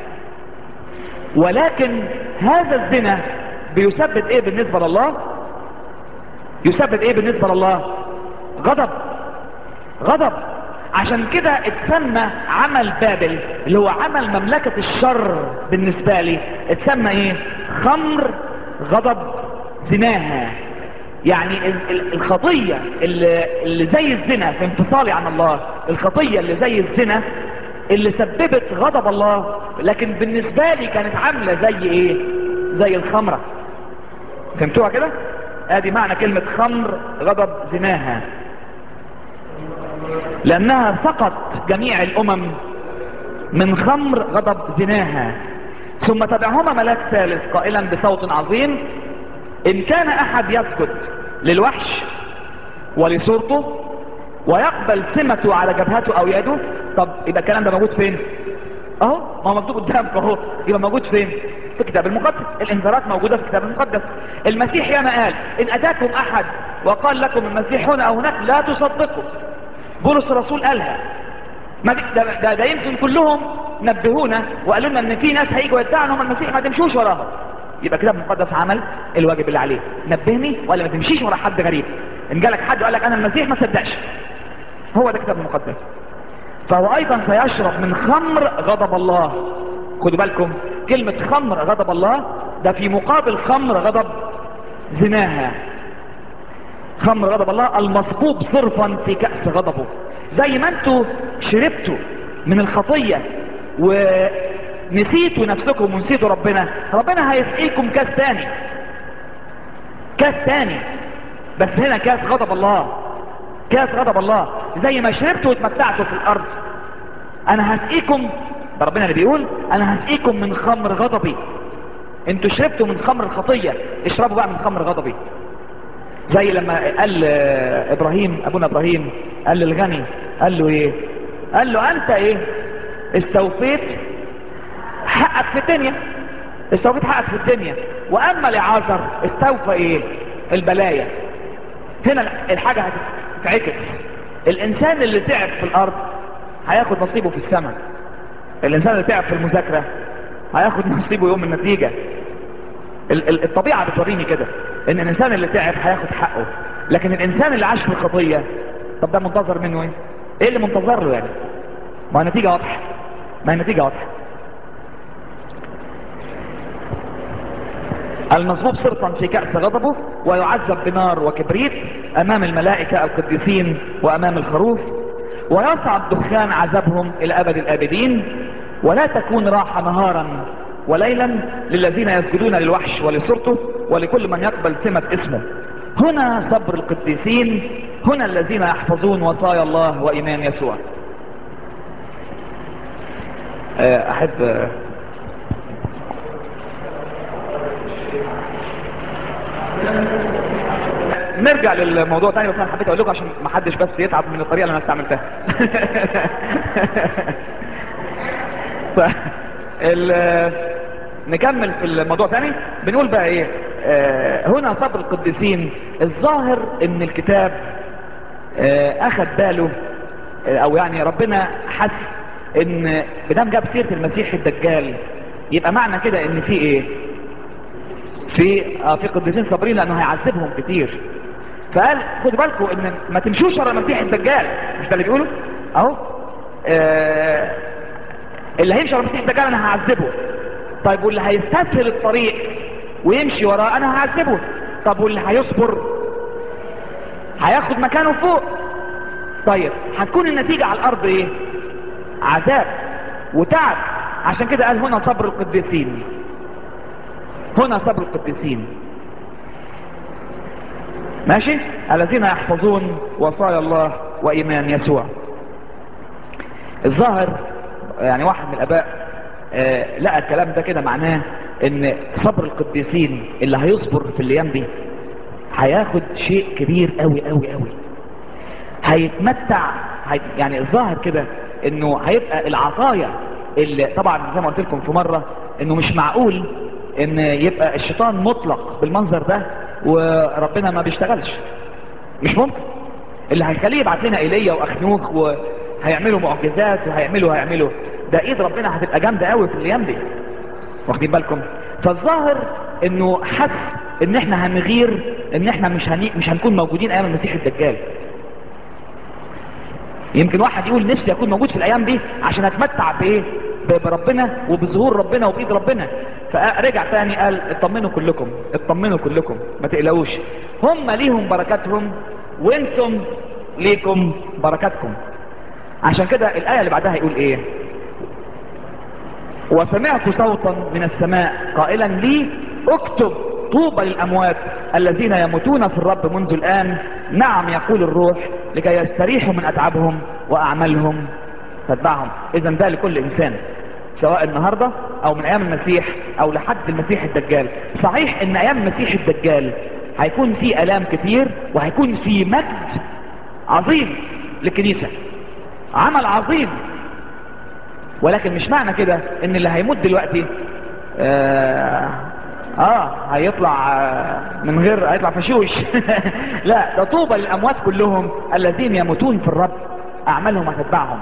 ولكن هذا الزنا بيسبب ايه بالنسبه لله يسبب ايه بالنسبه لله غضب غضب عشان كده اتسمى عمل بابل اللي هو عمل مملكة الشر بالنسبة لي اتسمى ايه خمر غضب زناها يعني الخطية اللي, اللي زي الزنا في انفصالي عن الله الخطية اللي زي الزنا اللي سببت غضب الله لكن بالنسبة لي كانت عاملة زي ايه زي الخمرة فهمتوها كده ادي معنى كلمة خمر غضب زناها لانها سقط جميع الامم من خمر غضب زناها ثم تبعهما ملاك ثالث قائلا بصوت عظيم ان كان احد يسجد للوحش ولصورته ويقبل سمته على جبهته او يده طب يبقى الكلام ده موجود فين اهو ما هو مكتوب قدامك اهو يبقى موجود فين في الكتاب المقدس الانذارات موجودة في الكتاب المقدس المسيح ياما قال ان اتاكم احد وقال لكم المسيح هنا او هناك لا تصدقوا بولس الرسول قالها ما دي ده, ده, ده يمكن كلهم نبهونا وقالوا لنا ان في ناس هيجوا يدعوا انهم المسيح ما تمشوش وراهم يبقى كده المقدس عمل الواجب اللي عليه نبهني ولا ما تمشيش ورا حد غريب ان جالك حد وقال لك انا المسيح ما صدقش هو ده كتاب المقدس فهو ايضا سيشرب من خمر غضب الله خدوا بالكم كلمة خمر غضب الله ده في مقابل خمر غضب زناها خمر غضب الله المصبوب صرفا في كأس غضبه زي ما انتوا شربتوا من الخطية ونسيتوا نفسكم ونسيتوا ربنا ربنا هيسقيكم كاس تاني كاس تاني بس هنا كاس غضب الله كاس غضب الله زي ما شربتوا واتمتعتوا في الارض انا هسقيكم ده ربنا اللي بيقول انا هسقيكم من خمر غضبي انتوا شربتوا من خمر الخطية اشربوا بقى من خمر غضبي زي لما قال ابراهيم ابونا ابراهيم قال للغني قال له ايه قال له انت ايه استوفيت حقك في الدنيا استوفيت حقك في الدنيا واما لعازر استوفى ايه البلايا هنا الحاجة هتتعكس الانسان اللي تعب في الارض هياخد نصيبه في السماء الانسان اللي تعب في المذاكرة هياخد نصيبه يوم النتيجة الطبيعة بتوريني كده ان الانسان اللي تعب هياخد حقه لكن الانسان اللي عاش في الخطية طب ده منتظر منه ايه ايه اللي منتظر له يعني ما النتيجة واضحة ما النتيجة واضحة المصبوب صرفا في كأس غضبه ويعذب بنار وكبريت امام الملائكة القديسين وامام الخروف ويصعد دخان عذابهم الى ابد الابدين ولا تكون راحة نهارا وليلا للذين يسجدون للوحش ولصورته ولكل من يقبل سمة اسمه هنا صبر القديسين هنا الذين يحفظون وصايا الله وإيمان يسوع أحب نرجع للموضوع تاني بس انا حبيت اقول لكم عشان ما حدش بس يتعب من الطريقه اللي انا استعملتها ف... ال... نكمل في الموضوع تاني بنقول بقى ايه آه هنا صبر القديسين الظاهر ان الكتاب آه اخذ باله آه او يعني ربنا حس ان بدام جاب سيرة المسيح الدجال يبقى معنى كده ان في ايه في آه في قديسين صابرين لانه هيعذبهم كتير فقال خدوا بالكم ان ما تمشوش ورا المسيح الدجال مش ده اللي بيقوله اهو آه اللي هيمشي ورا المسيح الدجال انا هعذبه طيب واللي هيستسهل الطريق ويمشي وراه انا هعذبه طب واللي هيصبر هياخد مكانه فوق طيب هتكون النتيجة على الارض ايه عذاب وتعب عشان كده قال هنا صبر القديسين هنا صبر القديسين ماشي الذين يحفظون وصايا الله وايمان يسوع الظاهر يعني واحد من الاباء آه لقى الكلام ده كده معناه ان صبر القديسين اللي هيصبر في الايام دي هياخد شيء كبير قوي قوي قوي هيتمتع هي يعني الظاهر كده انه هيبقى العطايا اللي طبعا زي ما قلت لكم في مرة انه مش معقول ان يبقى الشيطان مطلق بالمنظر ده وربنا ما بيشتغلش مش ممكن اللي هيخليه يبعت لنا ايليا واخنوخ وهيعملوا معجزات وهيعملوا هيعملوا ده ايد ربنا هتبقى جامده قوي في الايام دي واخدين بالكم فالظاهر انه حس ان احنا هنغير ان احنا مش هني... مش هنكون موجودين ايام المسيح الدجال يمكن واحد يقول نفسي اكون موجود في الايام دي عشان اتمتع بايه بربنا وبظهور ربنا وبايد ربنا فرجع تاني قال اطمنوا كلكم اطمنوا كلكم ما تقلقوش هم ليهم بركاتهم وانتم ليكم بركاتكم عشان كده الايه اللي بعدها يقول ايه وسمعت صوتا من السماء قائلا لي اكتب طوبى للاموات الذين يموتون في الرب منذ الان نعم يقول الروح لكي يستريحوا من اتعابهم واعمالهم تتبعهم اذا ده لكل انسان سواء النهاردة او من ايام المسيح او لحد المسيح الدجال صحيح ان ايام المسيح الدجال هيكون في الام كتير وهيكون في مجد عظيم للكنيسة عمل عظيم ولكن مش معنى كده ان اللي هيموت دلوقتي آه, اه هيطلع آه من غير هيطلع فشوش لا ده طوبى للاموات كلهم الذين يموتون في الرب اعمالهم هتتبعهم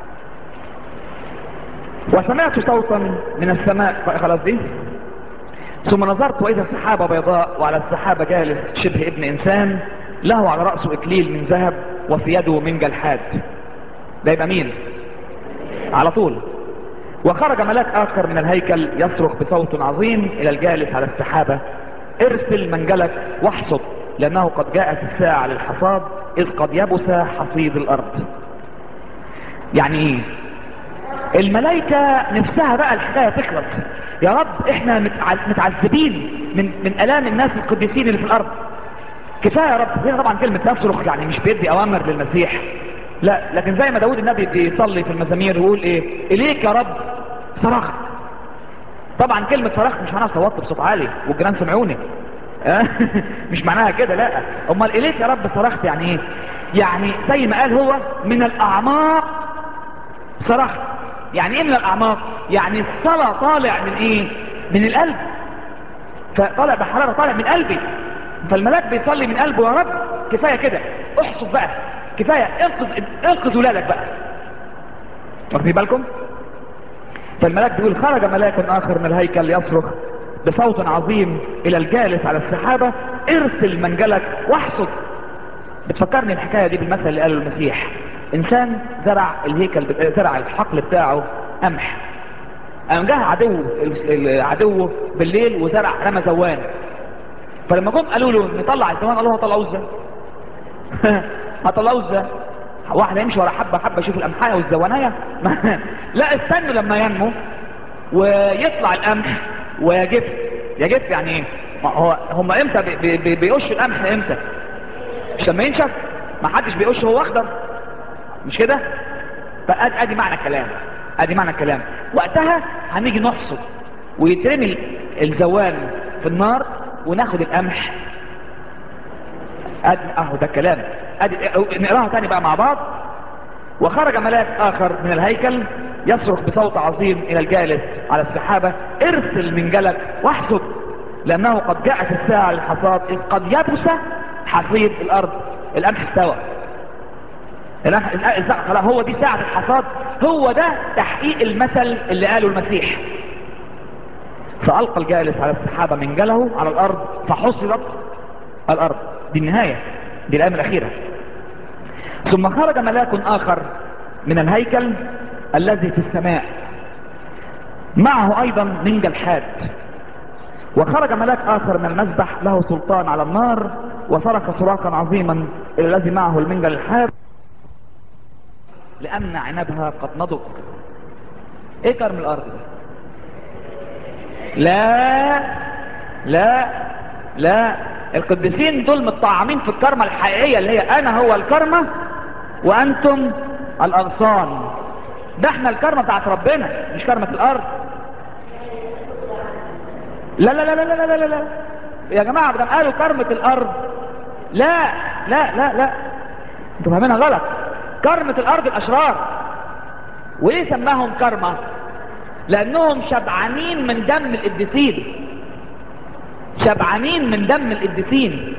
وسمعت صوتا من السماء خلاص دي ثم نظرت واذا سحابة بيضاء وعلى السحابة جالس شبه ابن انسان له على رأسه اكليل من ذهب وفي يده منجل حاد ده يبقى مين على طول وخرج ملاك اخر من الهيكل يصرخ بصوت عظيم الى الجالس على السحابة ارسل منجلك واحصد لانه قد جاءت الساعة للحصاد اذ قد يبس حصيد الارض يعني ايه الملائكة نفسها بقى الحكاية تخلص يا رب احنا متعذبين من, من الام الناس القديسين اللي في الارض كفاية يا رب هنا طبعا كلمة يصرخ يعني مش بيدي اوامر للمسيح لا لكن زي ما داود النبي بيصلي في المزامير ويقول ايه اليك يا رب صرخت طبعا كلمة صرخت مش معناها صوتت بصوت عالي والجيران سمعوني مش معناها كده لا امال اليك يا رب صرخت يعني ايه يعني زي ما قال هو من الاعماق صرخت يعني ايه من الاعماق يعني الصلاة طالع من ايه من القلب فطالع بحرارة طالع من قلبي فالملاك بيصلي من قلبه يا رب كفاية كده احصد بقى كفاية انقذ انقذ ولادك بقى واخدين بالكم فالملاك بيقول خرج ملاك اخر من الهيكل يصرخ بصوت عظيم الى الجالس على السحابة ارسل منجلك واحصد بتفكرني الحكاية دي بالمثل اللي قاله المسيح انسان زرع الهيكل زرع الحقل بتاعه قمح قام جه عدو عدوه بالليل وزرع رمى زوان فلما جم قالوا له نطلع الزوان قالوا له هطلعوه ازاي هطلعوه ازاي واحد يمشي ورا حبه حبه يشوف القمحايه والزوانيه لا استنوا لما ينمو ويطلع القمح ويجف يجف يعني ايه هو هم امتى بي بي بيقشوا القمح امتى مش لما ينشف ما حدش بيقش هو اخضر مش كده فادي ادي معنى الكلام ادي معنى الكلام وقتها هنيجي نحصد ويترمي الزوان في النار وناخد القمح ادي اهو ده الكلام ادي نقراها تاني بقى مع بعض وخرج ملاك اخر من الهيكل يصرخ بصوت عظيم الى الجالس على السحابة ارسل منجلك واحصد لانه قد جاءت الساعة للحصاد اذ قد يبس حصيد الارض القمح استوى خلاص هو دي ساعة الحصاد هو ده تحقيق المثل اللي قاله المسيح فألقى الجالس على السحابة منجله على الأرض فحصدت الأرض دي النهاية دي الآية الأخيرة ثم خرج ملاك آخر من الهيكل الذي في السماء معه أيضا منجل حاد وخرج ملاك آخر من المسبح له سلطان على النار وصرخ صراخا عظيما إلى الذي معه المنجل الحاد لأن عنبها قد نضج ايه كرم الارض ده لا لا لا القديسين دول متطعمين في الكرمة الحقيقية اللي هي انا هو الكرمة وانتم الاغصان ده احنا الكرمة بتاعت ربنا مش كرمة الارض لا لا لا لا لا لا لا, لا. يا جماعة بدم قالوا كرمة الارض لا لا لا لا انتوا فاهمينها غلط كرمة الارض الاشرار وايه سماهم كرمة لانهم شبعانين من دم القديسين شبعانين من دم القديسين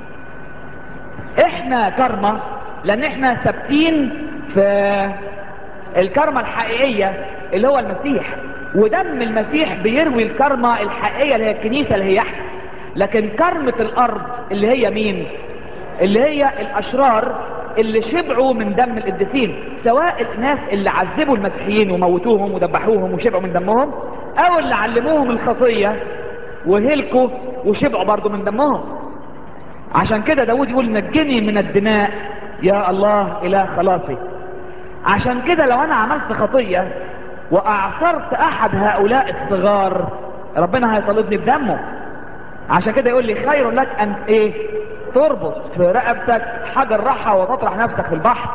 احنا كرمة لان احنا ثابتين في الكرمة الحقيقية اللي هو المسيح ودم المسيح بيروي الكرمة الحقيقية اللي هي الكنيسة اللي هي احنا لكن كرمة الارض اللي هي مين اللي هي الاشرار اللي شبعوا من دم القديسين سواء الناس اللي عذبوا المسيحيين وموتوهم وذبحوهم وشبعوا من دمهم او اللي علموهم الخطية وهلكوا وشبعوا برضو من دمهم عشان كده داود يقول نجني من الدماء يا الله اله خلاصي عشان كده لو انا عملت خطية واعصرت احد هؤلاء الصغار ربنا هيطالبني بدمه عشان كده يقول لي خير لك ان ايه تربط في رقبتك حجر رحى وتطرح نفسك في البحر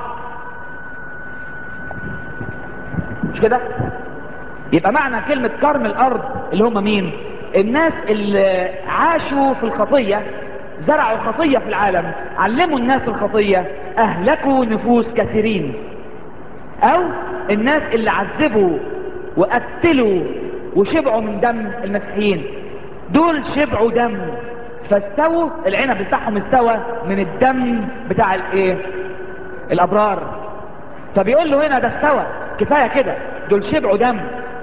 مش كده يبقى معنى كلمة كرم الارض اللي هم مين الناس اللي عاشوا في الخطية زرعوا خطية في العالم علموا الناس الخطية اهلكوا نفوس كثيرين او الناس اللي عذبوا وقتلوا وشبعوا من دم المسيحيين دول شبعوا دم فاستووا العنب بتاعهم استوى من الدم بتاع الايه الابرار فبيقول له هنا ده استوى كفايه كده دول شبعوا دم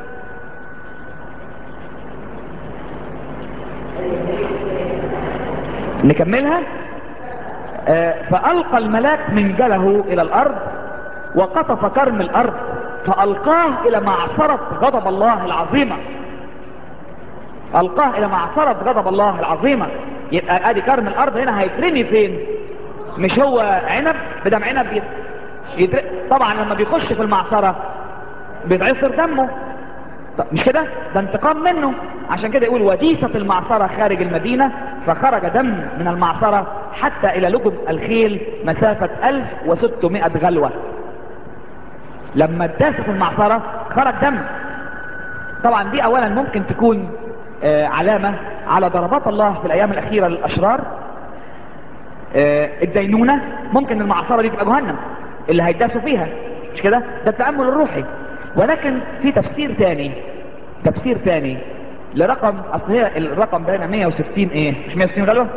نكملها آه فألقى الملاك منجله إلى الأرض وقطف كرم الأرض فألقاه إلى معصرة غضب الله العظيمة ألقاه إلى معصرة غضب الله العظيمة يبقى ادي كرم الارض هنا هيترمي فين مش هو عنب بدم عنب يت... يتر... طبعا لما بيخش في المعصرة بيتعصر دمه طب مش كده ده انتقام منه عشان كده يقول وديسة المعصرة خارج المدينة فخرج دم من المعصرة حتى الى لجب الخيل مسافة 1600 غلوة لما اتداست المعصرة خرج دم طبعا دي اولا ممكن تكون آه علامة على ضربات الله في الايام الاخيرة للاشرار آه، الدينونة ممكن المعصرة دي تبقى جهنم اللي هيداسوا فيها مش كده ده التأمل الروحي ولكن في تفسير تاني تفسير تاني لرقم اصل هي الرقم بين 160 ايه مش 160 غلوة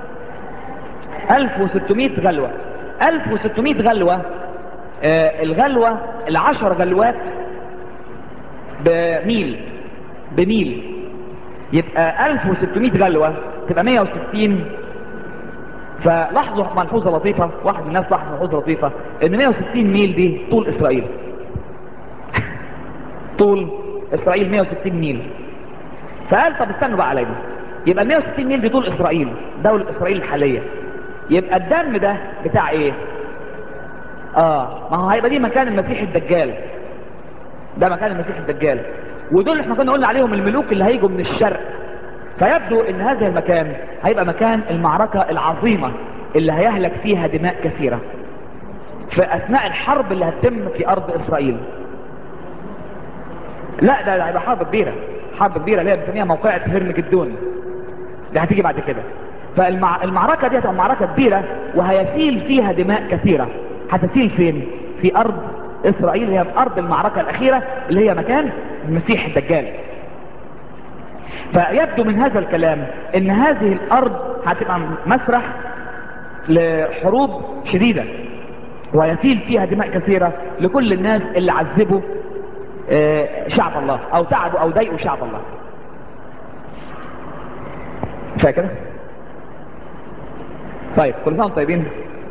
1600 غلوة 1600 غلوة آه الغلوة العشر غلوات بميل بميل يبقى 1600 غلوة تبقى 160 فلاحظوا ملحوظة لطيفة واحد من الناس لاحظ ملحوظة لطيفة ان 160 ميل دي طول اسرائيل طول اسرائيل 160 ميل فقال طب استنوا بقى علينا يبقى 160 ميل دي طول اسرائيل دولة اسرائيل الحالية يبقى الدم ده بتاع ايه اه ما هو هيبقى دي مكان المسيح الدجال ده مكان المسيح الدجال ودول احنا كنا قلنا عليهم الملوك اللي هيجوا من الشرق فيبدو ان هذا المكان هيبقى مكان المعركة العظيمة اللي هيهلك فيها دماء كثيرة في اثناء الحرب اللي هتتم في ارض اسرائيل لا ده ده هيبقى حرب كبيرة حرب كبيرة اللي هي بنسميها موقعة هرمجدون دي هتيجي بعد كده فالمعركة دي هتبقى معركة كبيرة وهيسيل فيها دماء كثيرة هتسيل فين في ارض اسرائيل هي في ارض المعركة الاخيرة اللي هي مكان المسيح الدجال فيبدو من هذا الكلام ان هذه الارض هتبقى مسرح لحروب شديدة ويسيل فيها دماء كثيرة لكل الناس اللي عذبوا آه، شعب الله او تعبوا او ضايقوا شعب الله فاكر طيب كل سنة وانتم طيبين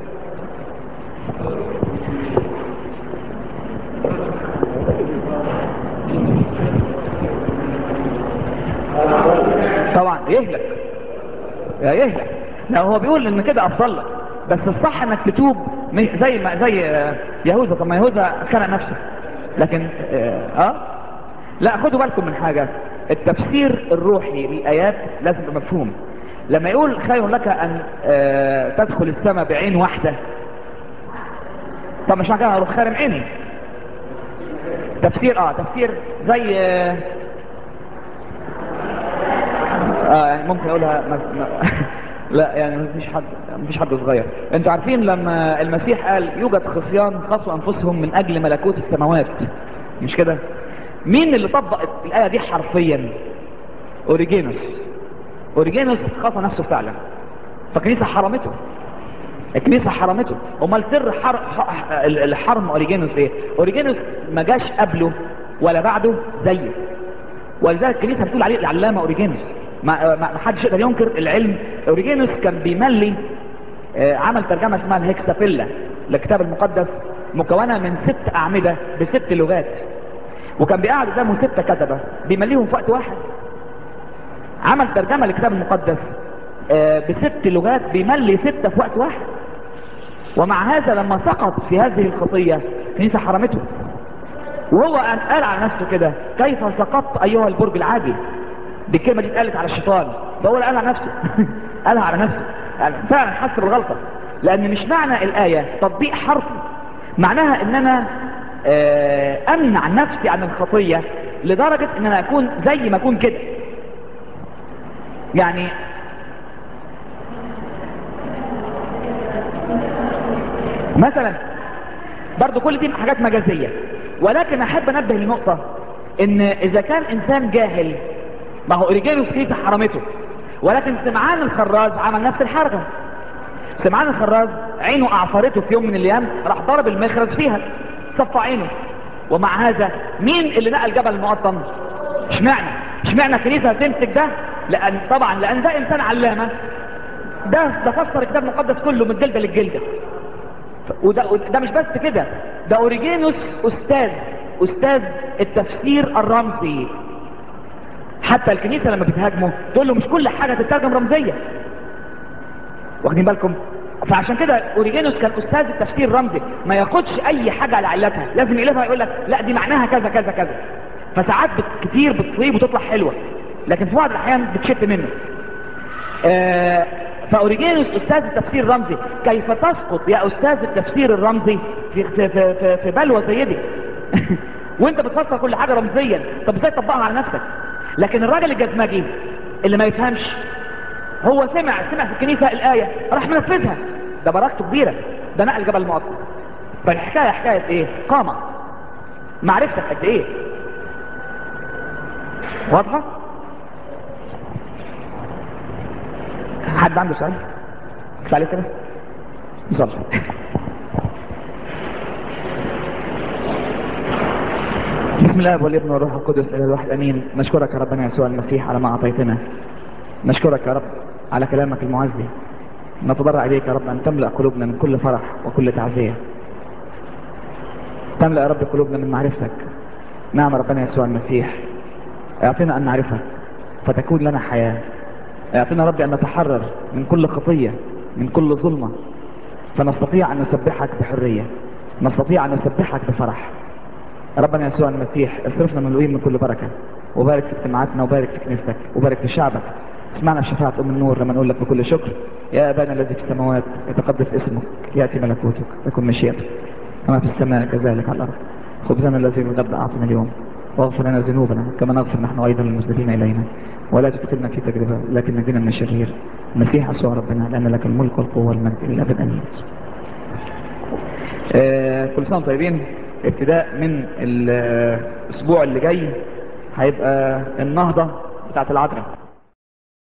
طبعا يهلك يا يهلك لا هو بيقول ان كده افضل لك بس الصح انك تتوب مش زي ما زي آه، يهوذا طب ما يهوذا خلق نفسه لكن اه آه؟ لا خدوا بالكم من حاجة التفسير الروحي للآيات لازم يبقى مفهوم لما يقول خير لك ان آه تدخل السماء بعين واحدة طب مش معنى كده اروح خارم عيني تفسير اه تفسير زي آه اه يعني ممكن اقولها ما ما لا يعني مفيش حد مفيش حد صغير انتوا عارفين لما المسيح قال يوجد خصيان خصوا انفسهم من اجل ملكوت السماوات مش كده مين اللي طبق الايه دي حرفيا اوريجينوس اوريجينوس خصى نفسه فعلا فالكنيسه حرمته الكنيسه حرمته امال سر حر... ح- الحرم اوريجينوس ايه اوريجينوس ما جاش قبله ولا بعده زيه ولذلك الكنيسه بتقول عليه العلامه اوريجينوس ما ما ما حدش يقدر ينكر العلم اوريجينوس كان بيملي آه، عمل ترجمه اسمها الهكسابيلا للكتاب المقدس مكونه من ست اعمده بست لغات وكان بيقعد قدامه ستة كتبة بيمليهم في وقت واحد عمل ترجمة للكتاب المقدس آه، بست لغات بيملي ستة في وقت واحد ومع هذا لما سقط في هذه الخطية الكنيسة حرمته وهو قال قال على نفسه كده كيف سقطت ايها البرج العاجل دي الكلمة دي اتقالت على الشيطان فهو اللي قال على نفسه قالها على نفسه يعني فعلا حس بالغلطة لان مش معنى الآية تطبيق حرفي معناها ان انا آه، امنع نفسي عن الخطية لدرجة ان انا اكون زي ما اكون كده يعني مثلا برضو كل دي حاجات مجازية ولكن احب انبه لنقطة ان اذا كان انسان جاهل ما هو اوريجينوس كيف حرمته ولكن سمعان الخراز عمل نفس الحركة سمعان الخراز عينه اعفرته في يوم من الايام راح ضرب المخرز فيها صفى عينه ومع هذا مين اللي نقل جبل المقطم اشمعنى اشمعنى الكنيسه هتمسك ده لان طبعا لان ده انسان علامه ده ده فسر الكتاب المقدس كله من الجلده للجلده ف- وده وده مش بس كده ده اوريجينوس استاذ استاذ التفسير الرمزي حتى الكنيسه لما بتهاجمه تقول له مش كل حاجه تترجم رمزيه واخدين بالكم فعشان كده اوريجينوس كان استاذ التفسير الرمزي ما ياخدش اي حاجه على علتها لازم يقلبها يقول لك لا دي معناها كذا كذا كذا فساعات بت- كتير بتصيب وتطلع حلوه لكن في بعض الاحيان بتشت منه آه فاوريجينوس استاذ التفسير الرمزي كيف تسقط يا استاذ التفسير الرمزي في في في, في, في بلوى زي دي وانت بتفسر كل حاجه رمزيا طب ازاي تطبقها على نفسك لكن الراجل الجزمجي اللي ما يفهمش هو سمع سمع في الكنيسة الآية راح منفذها ده بركته كبيرة ده نقل جبل المقطم فالحكاية حكاية ايه قامة معرفتك قد ايه واضحة حد عنده سؤال سؤال كده صلي بسم الله والابن والروح القدس الى الواحد امين نشكرك يا ربنا يسوع المسيح على ما اعطيتنا نشكرك يا رب على كلامك المعزي نتضرع اليك يا رب ان تملا قلوبنا من كل فرح وكل تعزيه تملا يا رب قلوبنا من معرفتك نعم ربنا يسوع المسيح اعطنا ان نعرفك فتكون لنا حياه اعطنا ربي ان نتحرر من كل خطيه من كل ظلمه فنستطيع ان نسبحك بحريه نستطيع ان نسبحك بفرح ربنا يسوع المسيح اصرفنا من الوين من كل بركه وبارك في اجتماعاتنا وبارك في كنيستك وبارك في شعبك اسمعنا بشفاعة أم النور لما نقول لك بكل شكر يا أبانا الذي في السماوات يتقدس اسمك يأتي ملكوتك يكن مشيئتك كما في السماء كذلك على الأرض خبزنا الذي نغدى أعطنا اليوم واغفر لنا ذنوبنا كما نغفر نحن أيضا للمسلمين إلينا ولا تدخلنا في تجربة لكن نجينا من الشرير المسيح يسوع ربنا لأن لك الملك والقوة والمجد إلى أبد أمين آه كل سنة طيبين ابتداء من الأسبوع اللي جاي هيبقى النهضة بتاعت العذراء